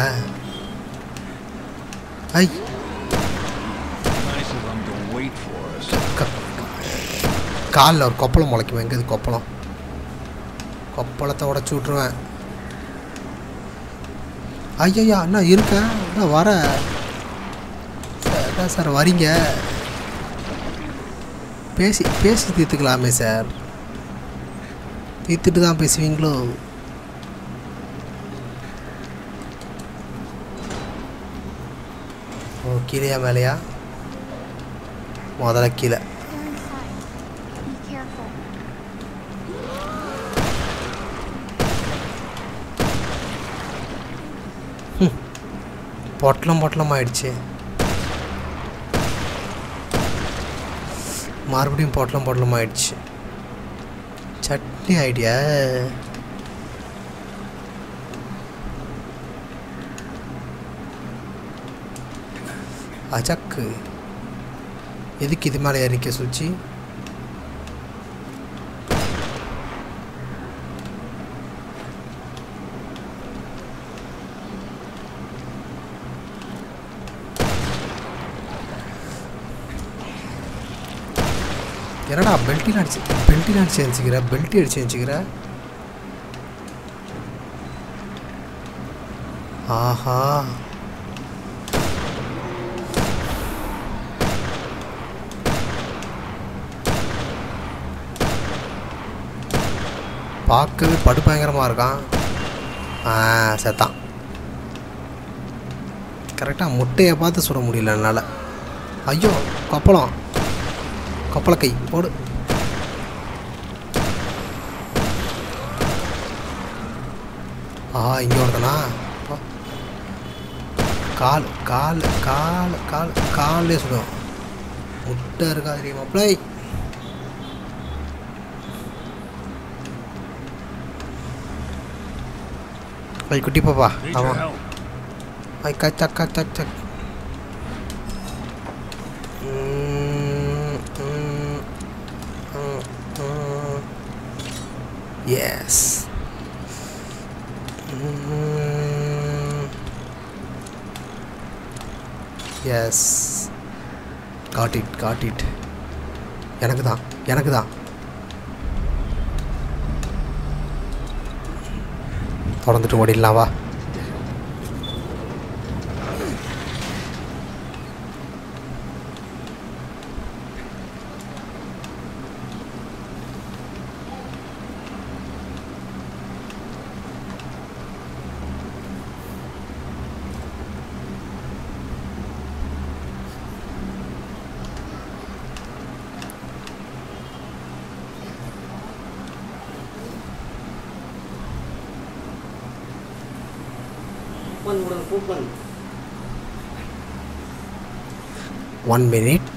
ஐ Nice of them to wait for us. காலில் ஒரு கொப்பளம் முளைக்குமே எங்கே இது கொப்பளம் கொப்பளத்தை உடச்சி விட்ருவேன் ஐயா அண்ணா இருக்கேன் அண்ணா வர சார் என்ன சார் வரீங்க பேசி பேசி தீர்த்துக்கலாமே சார் தீர்த்துட்டு தான் பேசுவீங்களோ ஓ கீழேயா மேலேயா முதல்ல கீழே They're inside. Be careful. பொட்டலம் பொட்டலம் ஆயிடுச்சு மறுபடியும் பொட்டலம் பொட்டலம் ஆயிடுச்சு சட்னி ஐடியா அஜக்கு எதுக்கு இது மேலே ஏறிக்க சுச்சி என்னடா பெல்ட்டின் அடிச்சு பெல்ட்டின் அடிச்சு அடிச்சுக்கிற பெல்ட்டி அடிச்சு அடிச்சுக்கிற ஆஹா பார்க்கவே படுபயங்கரமாக இருக்கான் ஆ செத்தான் கரெக்டாக முட்டையை பார்த்து சுட முடியல என்னால் ஐயோ கப்பலம் கப்பலக்கை போடு ஆ இங்கே ஒருத்தனா அப்பா. கால் கால் கால் கால் கால்லே சுடும் முட்டை இருக்கா தெரியுமா பிள்ளை ஐ குட்டி பாப்பா Need your ஆமாம் help. ஐ கச் சக் கச் சக் சக் yes yes got it got it எனக்கு தான் எனக்கு தான் திறந்துட்டு ஓடிடலாம் வா கூப்பன் விடுங்க கூப்பன் ஒன் மினிட்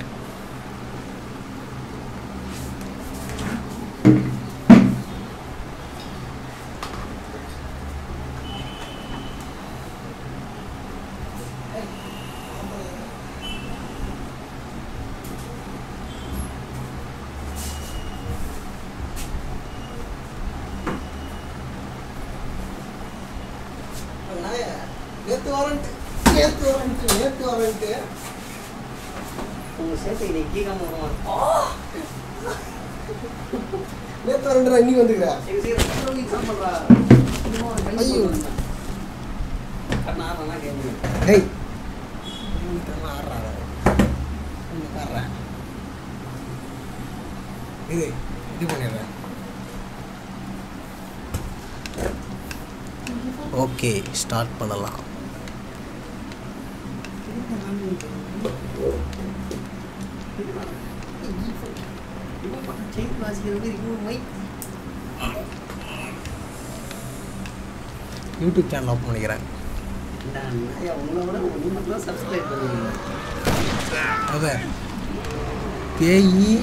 நேற்று வரன்ட்டு நேற்று வரன்ட்டு நேற்று வரன்ட்டு உங்க சேர்த்து இதை கீழாம வருவான் நேற்று வரன்ட்டு இன்னைக்கு வந்துக்கிறேன் சரி சரி எக்ஸாம் பண்றா ஐயோ. கண்ணா நல்லா கேட்குறேன் ஹேய் இது இது பண்ணிடுறேன் ஓகே ஸ்டார்ட் பண்ணலாம் செயின் வாசிக்கிறது இன்னும் மைக் யூடியூப் சேனல் ஓப்பன் பண்ணிக்கிறேன் நான் நாயா உங்களை விட ஒன்று மட்டும் தான் சப்ஸ்கிரைப் பண்ணுவீங்க அது பேயி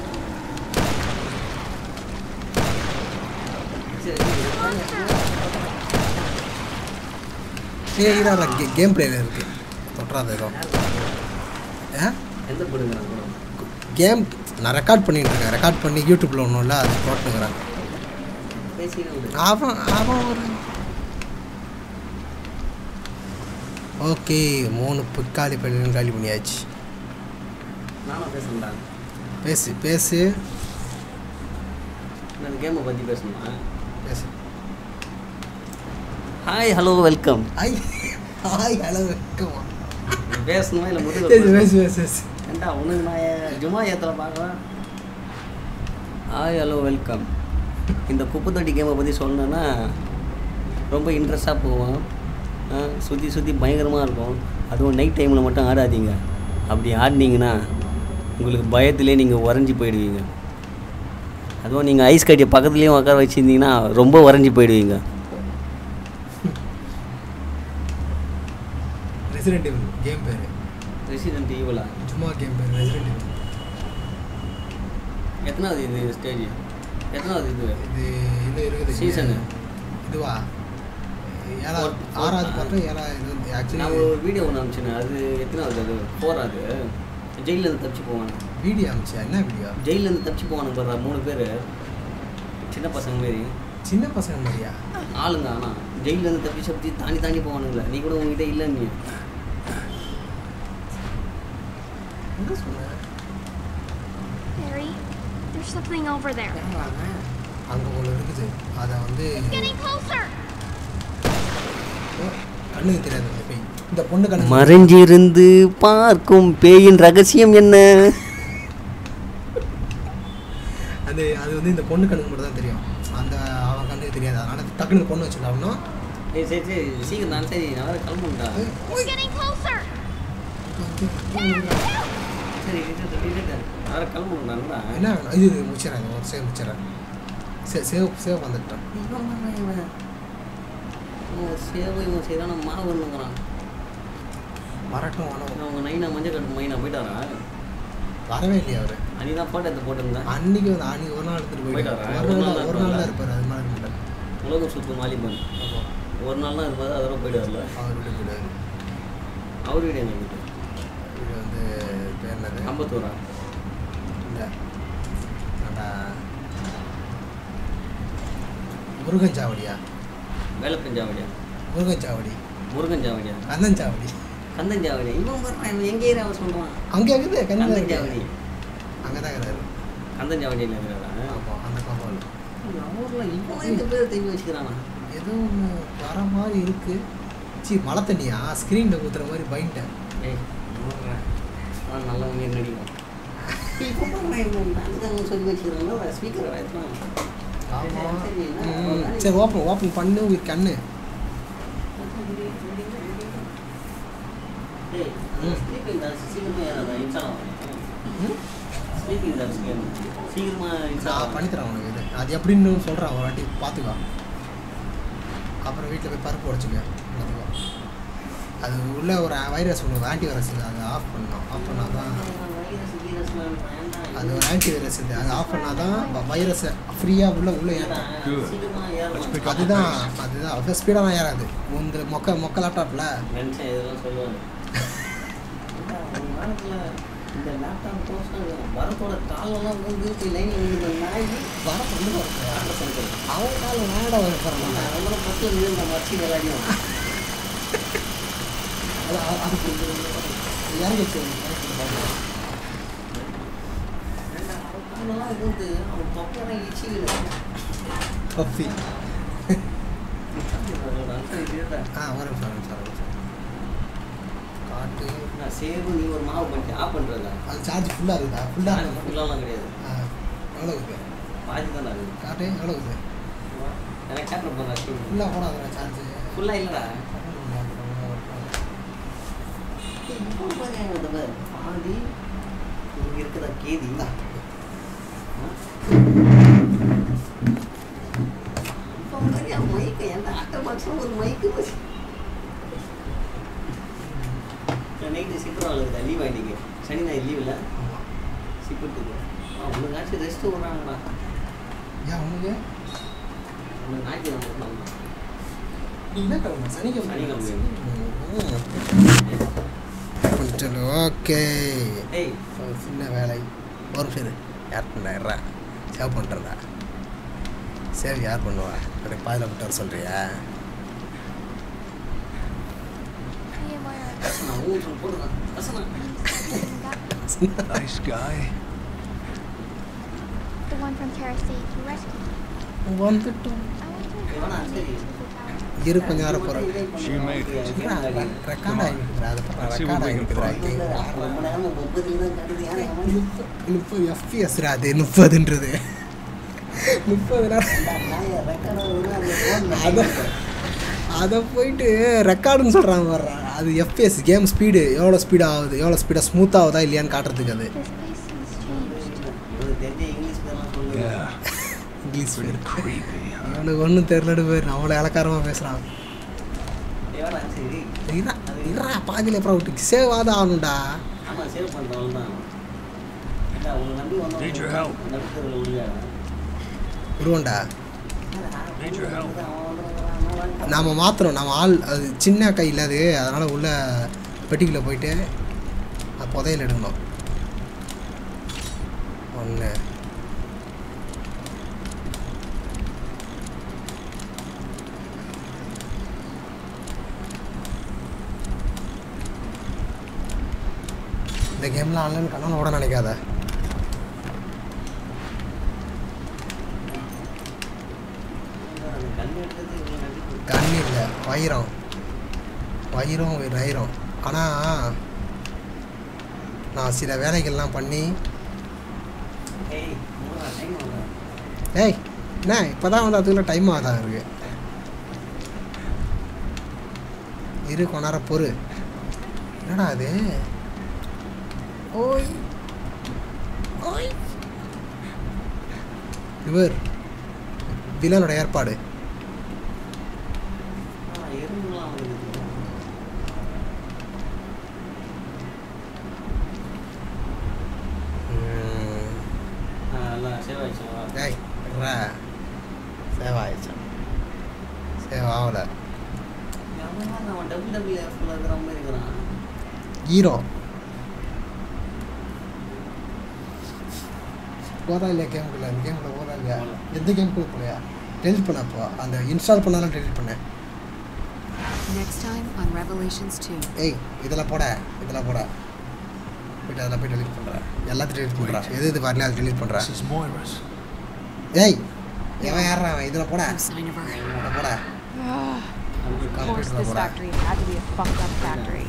சரி பேய் தான் கே கேம் பிளேல இருக்கு தொட்டுறாத ஏதோ ஆ எந்த படுங்க கேம் நான் ரெக்கார்ட் பண்ணிட்டு இருக்கேன் ரெக்கார்ட் பண்ணி யூடியூப்ல ஒன்றும் இல்லை அது போட்டுக்கிறேன் பேசிக்கிறேன் அவன் அவன் ஒரு ஓகே மூணு பிக்காலி பெண்கள் காலி பண்ணியாச்சு நானும் பேசுறேன்டா பேசு பேசு இந்த கேமை பற்றி பேசணுமா பேசு ஹாய் ஹலோ வெல்கம் ஐ ஹாய் ஹலோ வெல்கம் பேசணுமா இல்லை பேசு முதுகு பேசு பேசு பேசு ஏண்டா உனக்கு நான் ஏ- ஜும்மா ஏத்துல பார்க்கலாம் ஹாய் ஹலோ வெல்கம் இந்த குப்பை தொட்டி கேமை பற்றி சொல்லணுன்னா ரொம்ப இன்ட்ரெஸ்டாக போவோம் சுற்றி சுற்றி பயங்கரமாக இருக்கும் அதுவும் நைட் டைமில் மட்டும் ஆடாதீங்க அப்படி ஆடினீங்கன்னா உங்களுக்கு பயத்திலே நீங்கள் உறைஞ்சி போயிடுவீங்க அதுவும் நீங்கள் ஐஸ் கட்டியை பக்கத்துலேயும் உட்கார வச்சுருந்தீங்கன்னா ரொம்ப உறைஞ்சி போயிடுவீங்க ரெசிடென்ட் இவல் கேம் பேர் ரெசிடென்ட் ஈவலா சும்மா கேம் பேர் ரெசிடென்ட் இவல் எத்தனாவது இது ஸ்டேஜ் எத்தனாவது இது இது இன்னும் இருக்குது சீசனு இதுவா ஏழாவது ஆறாவது பார்த்தா ஏழாவது இது வந்து நான் ஆக்சுவலி ஒரு வீடியோ ஒன்று அனுப்பிச்சேன் அது எத்தனாவது அது போறாது ஜெயிலேருந்து தப்பிச்சு போவானு வீடியோ அமிச்சியா என்ன வீடியோ ஜெயிலேருந்து தப்பிச்சு போவானு பாரு மூணு பேர் சின்ன பசங்க மாரி சின்ன பசங்க மாதிரியா ஆளுங்க ஆனால் ஜெயிலேருந்து தப்பிச்சு தப்பிச்சு தாண்டி தாண்டி போவானுங்களே நீ கூட உங்ககிட்ட இல்லை நீ எங்க சொன்ன Harry, there's something over there. அங்கே ஒன்று இருக்குது அதை வந்து Getting closer! கண்ணுக்கு தெரியாது அந்த பேய் இந்த பொண்ணு கண்ணு மறைஞ்சிருந்து பார்க்கும் பேயின் ரகசியம் என்ன அது அது வந்து இந்த பொண்ணு கண்ணுக்கு மட்டும் தான் தெரியும் அந்த அவன் கண்ணுக்கு தெரியாது அதனால டக்குனு இந்த பொண்ணு வச்சுட்டாங்கன்னா ஏய் சரி சரி சீக்கிரம் தான் சரி நான் வேறு கிளம்புண்டா We're getting closer! சரி இருக்கட்டும், இருக்கட்டும். நான் வேறு கிளம்புண்டாங்களா என்ன வேணும் இது இது முடிச்சிடறேன் ஒரு சேவ் முடிச்சிடறேன் சே சேவ் சேவ் வந்துட்டேன் சேவை இவன் சரியான மாவுன்னுங்கிறான் வரட்டும் வேணும் அவங்க நைனா மஞ்சள் கட்டு மைனா போயிட்டாரா வரவே இல்லையா அவரு அன்னைக்கு தான் போட்டோ எடுத்து போட்டிருந்தேன் அன்னைக்கு வந்து அன்னைக்கு ஒரு நாள் எடுத்துட்டு போயிட்டாரு போயிட்டாரா? ஒரு ஒரு நாள் நாள் ஒரு நாள் தான் தான் இருப்பாரு அது மாதிரி இருக்க மாட்டாரு உலகம் சுற்றும் வாலிபன் ஒரு நாள் தான் இருப்பாரு அதோட போயிடுவார்ல அவர் விட்டு போயிடுவாரு அவர் வீடு எங்க வீட்டு இது வந்து பேர் என்னது அம்பத்தூரா இல்லை நல்லா முருகன் சாவடியா வேலப்பன் ஜாவடியா முருகன் சாவடி முருகன் ஜாவடியா கந்தன் சாவடி கந்தன் ஜாவடியா இவன் வர்றான் இவன் எங்கே ஏரியா அவன் சொல்கிறான் அங்கே இருக்குது கந்தன் கந்தன் ஜாவடி அங்கே தான் இருக்கிறாரு கந்தன் ஜாவடியில் இருக்கிறாரா ஆமாம் அந்த காம்பவுண்ட் ஊரில் இவன் இந்த பேர் தெரிஞ்சு வச்சுக்கிறானா ஏதோ ஒன்று வர மாதிரி இருக்கு சி மழை தண்ணியா ஸ்க்ரீனில் ஊற்றுற மாதிரி பயன்ட்டேன் ஏய் வர்றேன் அவன் நல்ல உண்மையை நடிக்கும் இப்போ பாருங்க இவன் டான்ஸ் சொல்லி வச்சுக்கிறாங்க ஸ்பீக்கர் எடுத்தான் ஆமாம் சரி ஓப்பன் ஓப்பன் பண்ணு உயிர் கண்ணு ஏய் ஸ்லீப்பிங் டான்ஸ் சீக்கிரமாக ஏறாதா இன்ஸ்டால் ஆகும் ஸ்லீப்பிங் டான்ஸ் கேம் சீக்கிரமாக இன்ஸ்டால் நான் ஆகும் பண்ணித்தரேன் உனக்கு இது அது எப்படின்னு சொல்கிறேன் ஒரு வாட்டி பார்த்துக்கோ அப்புறம் வீட்டில் போய் பருப்பு உடச்சிக்க பார்த்துக்கோ அது உள்ள ஒரு வைரஸ் ஒன்று ஆன்டி வைரஸ் அது ஆஃப் பண்ணணும் ஆஃப் பண்ணால் தான் அது ஒரு ஆன்டி வைரஸ் இது அது ஆஃப் பண்ணால் தான் வைரஸை ஃப்ரீயாக உள்ள உள்ளே ஏற்றும் அதுதான் அதுதான் அவ்வளோ ஸ்பீடாக ஏறாது இந்த மொக்க மொக்க லேப்டாப்பில் மனுஷன் இதெல்லாம் சொல்லுவாங்க ஒரு வாரத்தில் இந்த லேப்டாப் போஸ்ட் வரத்தோட காலெல்லாம் வந்து லைனில் விழுந்த நாய் வர கொண்டு ஆட்டோ அவன் காலம் நேட வர போகிறாங்க அதெல்லாம் பஸ்ஸில் விழுந்த வச்சு விளையாடியும் அது அது- அது கொஞ்சம் இறங்கிச்சு காலெல்லாம் வந்து அவன் தொப்பையெல்லாம் இச்சு பஃபி அதோட அர்த்தம் இதுதான் ஆ ஒரு நிமிஷம் ஒரு நிமிஷம் ஒரு நிமிஷம் காட்டு நான் சேவு நீ ஒரு மாவு பண்ணி ஆஃப் பண்ணுறதா அது சார்ஜ் ஃபுல்லாக இருக்குதா ஃபுல்லாக ஃபுல்லாலாம் கிடையாது ஆ எவ்வளோ இருக்குது பாதி தான் அது காட்டு எவ்வளோ இருக்குது எனக்கு கேட்க போகிறேன் ஃபுல்லாக போடாதா சார்ஜ் ஃபுல்லாக இல்லைடா பாதி இங்கே இருக்குதா கேதி தான் மைக்கு எந்த ஆட்டோ பாக்ஸும் ஒரு மைக்கு வச்சு நைட்டு சிக்கரம் இருக்குதா லீவ் ஆகிட்டீங்க சனி ஞாயிறு லீவ் இல்லை சிக்கத்துக்கு ஆ உனக்காச்சும் ரெஸ்ட்டு விட்றாங்கடா ஏன் உனக்கு உனக்கு ஞாயிற்றுக்கிழமை விட்றாங்க என்ன கிழமை சனிக்கிழமை சனிக்கிழமை. கொஞ்சம் ஓகே ஏய் ஒரு சின்ன வேலை ஒரு நிமிஷம் இரு. யார் பண்ணா சேவ் பண்ணுறதா சேவ் யார் பண்ணுவா அப்படியே பாதியில் விட்டு வர சொல்கிறியா Hey, Moira. நான் ஊர் போடுறேன் பசங்க Nice guy. The one from Terra State who rescued me. வந்துட்டோம் I went to a வேணா cabin சரி near the tower. இரு கொஞ்ச நேரம் போகிறேன் She made it. ரெக்கார்ட் ஆகிருக்குறா அது Let's see record what we can ஆகிருக்குறா ரொம்ப நேரம் முப்பதுல தான் கருது யாரை முப்பது எஃப்பிஎஸ்ரா அது முப்பதுன்றது முப்பது நேரம் அதை அதை போயிட்டு ரெக்கார்டுன்னு சொல்கிறாங்க வர்றா அது எஃப்பிஎஸ் கேம் ஸ்பீடு எவ்வளோ ஸ்பீடு ஆகுது எவ்வளோ ஸ்பீடாக ஸ்மூத் ஆகுதா இல்லையான்னு காட்டுறதுக்கு அது இங்கிலீஷ் பேர் அவனுக்கு ஒன்றும் தெரிலடு பேர் அவ்வளோ இலக்காரமாக பேசுகிறான் இரா இரா பாதியில் அப்புறம் விட்டு சேவ் ஆகுது ஆகணும்டா ஆமாம் சேவ் பண்ணுறவங்க தான் இல்லை அவங்க நம்பி Need your help. வந்தவங்க நடுத்தரில் விடுவாங்க விடுவோண்டா Need your help. நாம் மாற்றுறோம் நம்ம ஆள் அது சின்ன கையில் அது அதனால் உள்ள பெட்டிக்குள்ளே போயிட்டு அது புதையல் எடுக்கணும் ஒன்று இந்த கேமில் ஆன்லைன் கண்ணன் ஓட நினைக்காத கண் எடுத்தது இவ்வளோ நன்றி கண் இல்லை வைரம் வைரம் வைரம் ஆனால் நான் சில வேலைகள்லாம் பண்ணி ஏய் மூணு டைம் ஆகுது ஏய் என்ன இப்போ தான் வந்து அதுக்குள்ள டைம் ஆகுதான் இருக்கு இரு கொஞ்ச நேரம் பொறு என்னடா அது ஓய் ஓய் இவர் வில்லனோட ஏற்பாடு ஆ எறும்புலாம் வந்துருக்கு ம், ஆ நல்லா சேவ் ஆயிடுச்சா ஏய் விட்றா. சேவ் ஆயிடுச்சு சேவ் ஆகலை எவன் அவன் டபுள் டபுள் எஃப்ல இருக்கிற மாதிரி இருக்கிறான் ஹீரோ போதா இல்லையா கேமுக்குள்ள அந்த கேமுக்குள்ள போதா இல்லையா எந்த கேமுக்குள்ள போலையா டெலிட் பண்ண அப்போ அந்த இன்ஸ்டால் பண்ணாலும் டெலிட் பண்ணேன் Next time on Revelations 2. ஏய் இதில் போட இதில் போட போயிட்டு அதில் போய் டெலிட் பண்ணுறேன் எல்லாத்தையும் டெலிட் பண்ணுறேன் எது இது வரல அது டெலிட் பண்ணுறேன் This is Moira's. ஏய் எவன் யாரா அவன் இதில் போட No sign of her. இதில் போட Of course, கம்ப்யூட்டரில் this போட factory had to be a fucked up factory.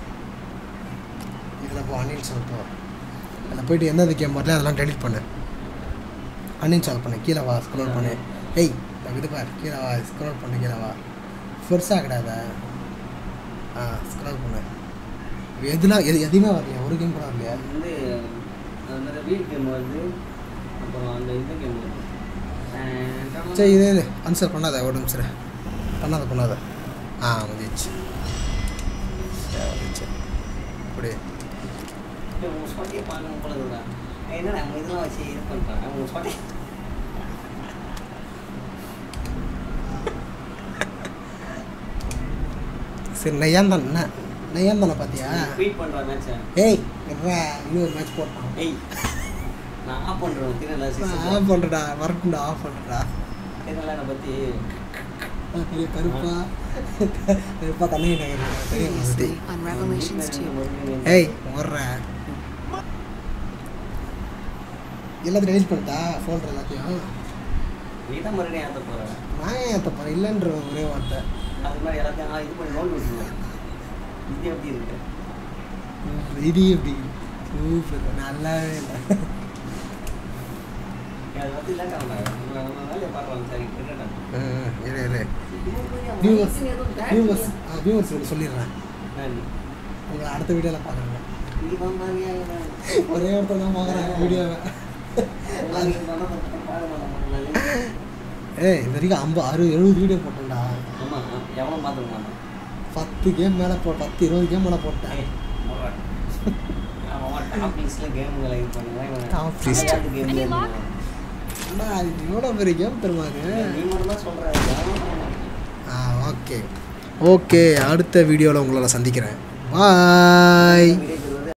இதில் போ அன்இன்ஸ்டால் போ அதில் போயிட்டு எந்தெந்த கேம் வரல அதெல்லாம் டெலிட் பண்ணு அன்இன்ஸ்டால் பண்ணு கீழே வா ஸ்க்ரோல் பண்ணு ஏய் இந்த இது பார் கீழே வா ஸ்க்ரோல் பண்ணு கீழே வா பெருசாக கிடையாத ஆ ஸ்க்ரோல் பண்ணு எதுலாம் எது எதுவுமே வரலையா ஒரு கேம் கூட வரலையா அது வந்து அந்த வீட் கேம் வருது அப்புறம் அந்த இந்த கேம் வருது சரி இது இது ஆன்சர் பண்ணாத ஒரு நிமிஷம் இரு. பண்ணாத பண்ணாத ஆ வந்துச்சு சரி, வந்துச்சு அப்படி உங்கள் சொட்டையை பார்க்கணும் போல இருக்குதான் என்ன நம்ம இதெல்லாம் வச்சு இது பண்ணுறேன் உங்கள் சொட்டை சரி நையான் தான் என்ன நையான் தானே பார்த்தியா ட்வீட் பண்ணுற மேட்ச்சை ஏய் எப்பா இன்னொரு மேட்ச் போட்டான் ஏய் நான் ஆஃப் பண்ணுறேன் திருநெல்லை நான் ஆஃப் பண்ணுறா வரட்டும்டா ஆஃப் பண்ணுறா திருநெல்லை பற்றி பெரிய கருப்பா கருப்பா கண்ணகி நகர் தெரியும் பற்றி Previously on Revelations 2. ஏய் வர்ற எல்லாத்தையும் டெலிட் பண்ணிட்டா ஃபோல்டர் எல்லாத்தையும் நீ தான் மறுபடியும் ஏற்ற போகிற நான் ஏன் ஏற்ற போகிறேன் இல்லைன்ற ஒரே வார்த்தை அது மாதிரி எல்லாத்தையும் நான் இது பண்ணி நோண்ட் விட்டுருவேன் இது எப்படி இருக்கு இது எப்படி சூப்பர் நல்லாவே இல்லை அது வந்து இல்லாட்ட வேண்டாம் வேலையை பார்க்கலாம் சரி கேட்டேன் ம், இரு இரு வியூவர்ஸ் வியூவர்ஸ் வியூவர்ஸ் சொல்லிடுறேன் உங்களை அடுத்த வீடியோவில் பார்க்குறேன் நீ வந்தாங்க ஒரே ஒருத்தர் தான் பார்க்குறேன் வீடியோவை ஏய் இது வரைக்கும் ஐம்பது அறுபது எழுபது வீடியோ போட்டேன்டா ஆமாம் எவ்வளோ பார்த்துக்க மாட்டான் பத்து கேம் மேலே போ பத்து இருபது கேம் மேலே போட்டேன் அவன் டாப் லிஸ்ட்டில் கேமுங்களை இது பண்ணுவேன் Top list. கேம் அண்ணா இது எவ்வளோ பெரிய கேம் தெரியுமா இது நீ மட்டும் தான் சொல்கிற ஆ ஓகே ஓகே அடுத்த வீடியோவில் உங்களை நான் சந்திக்கிறேன் பாய்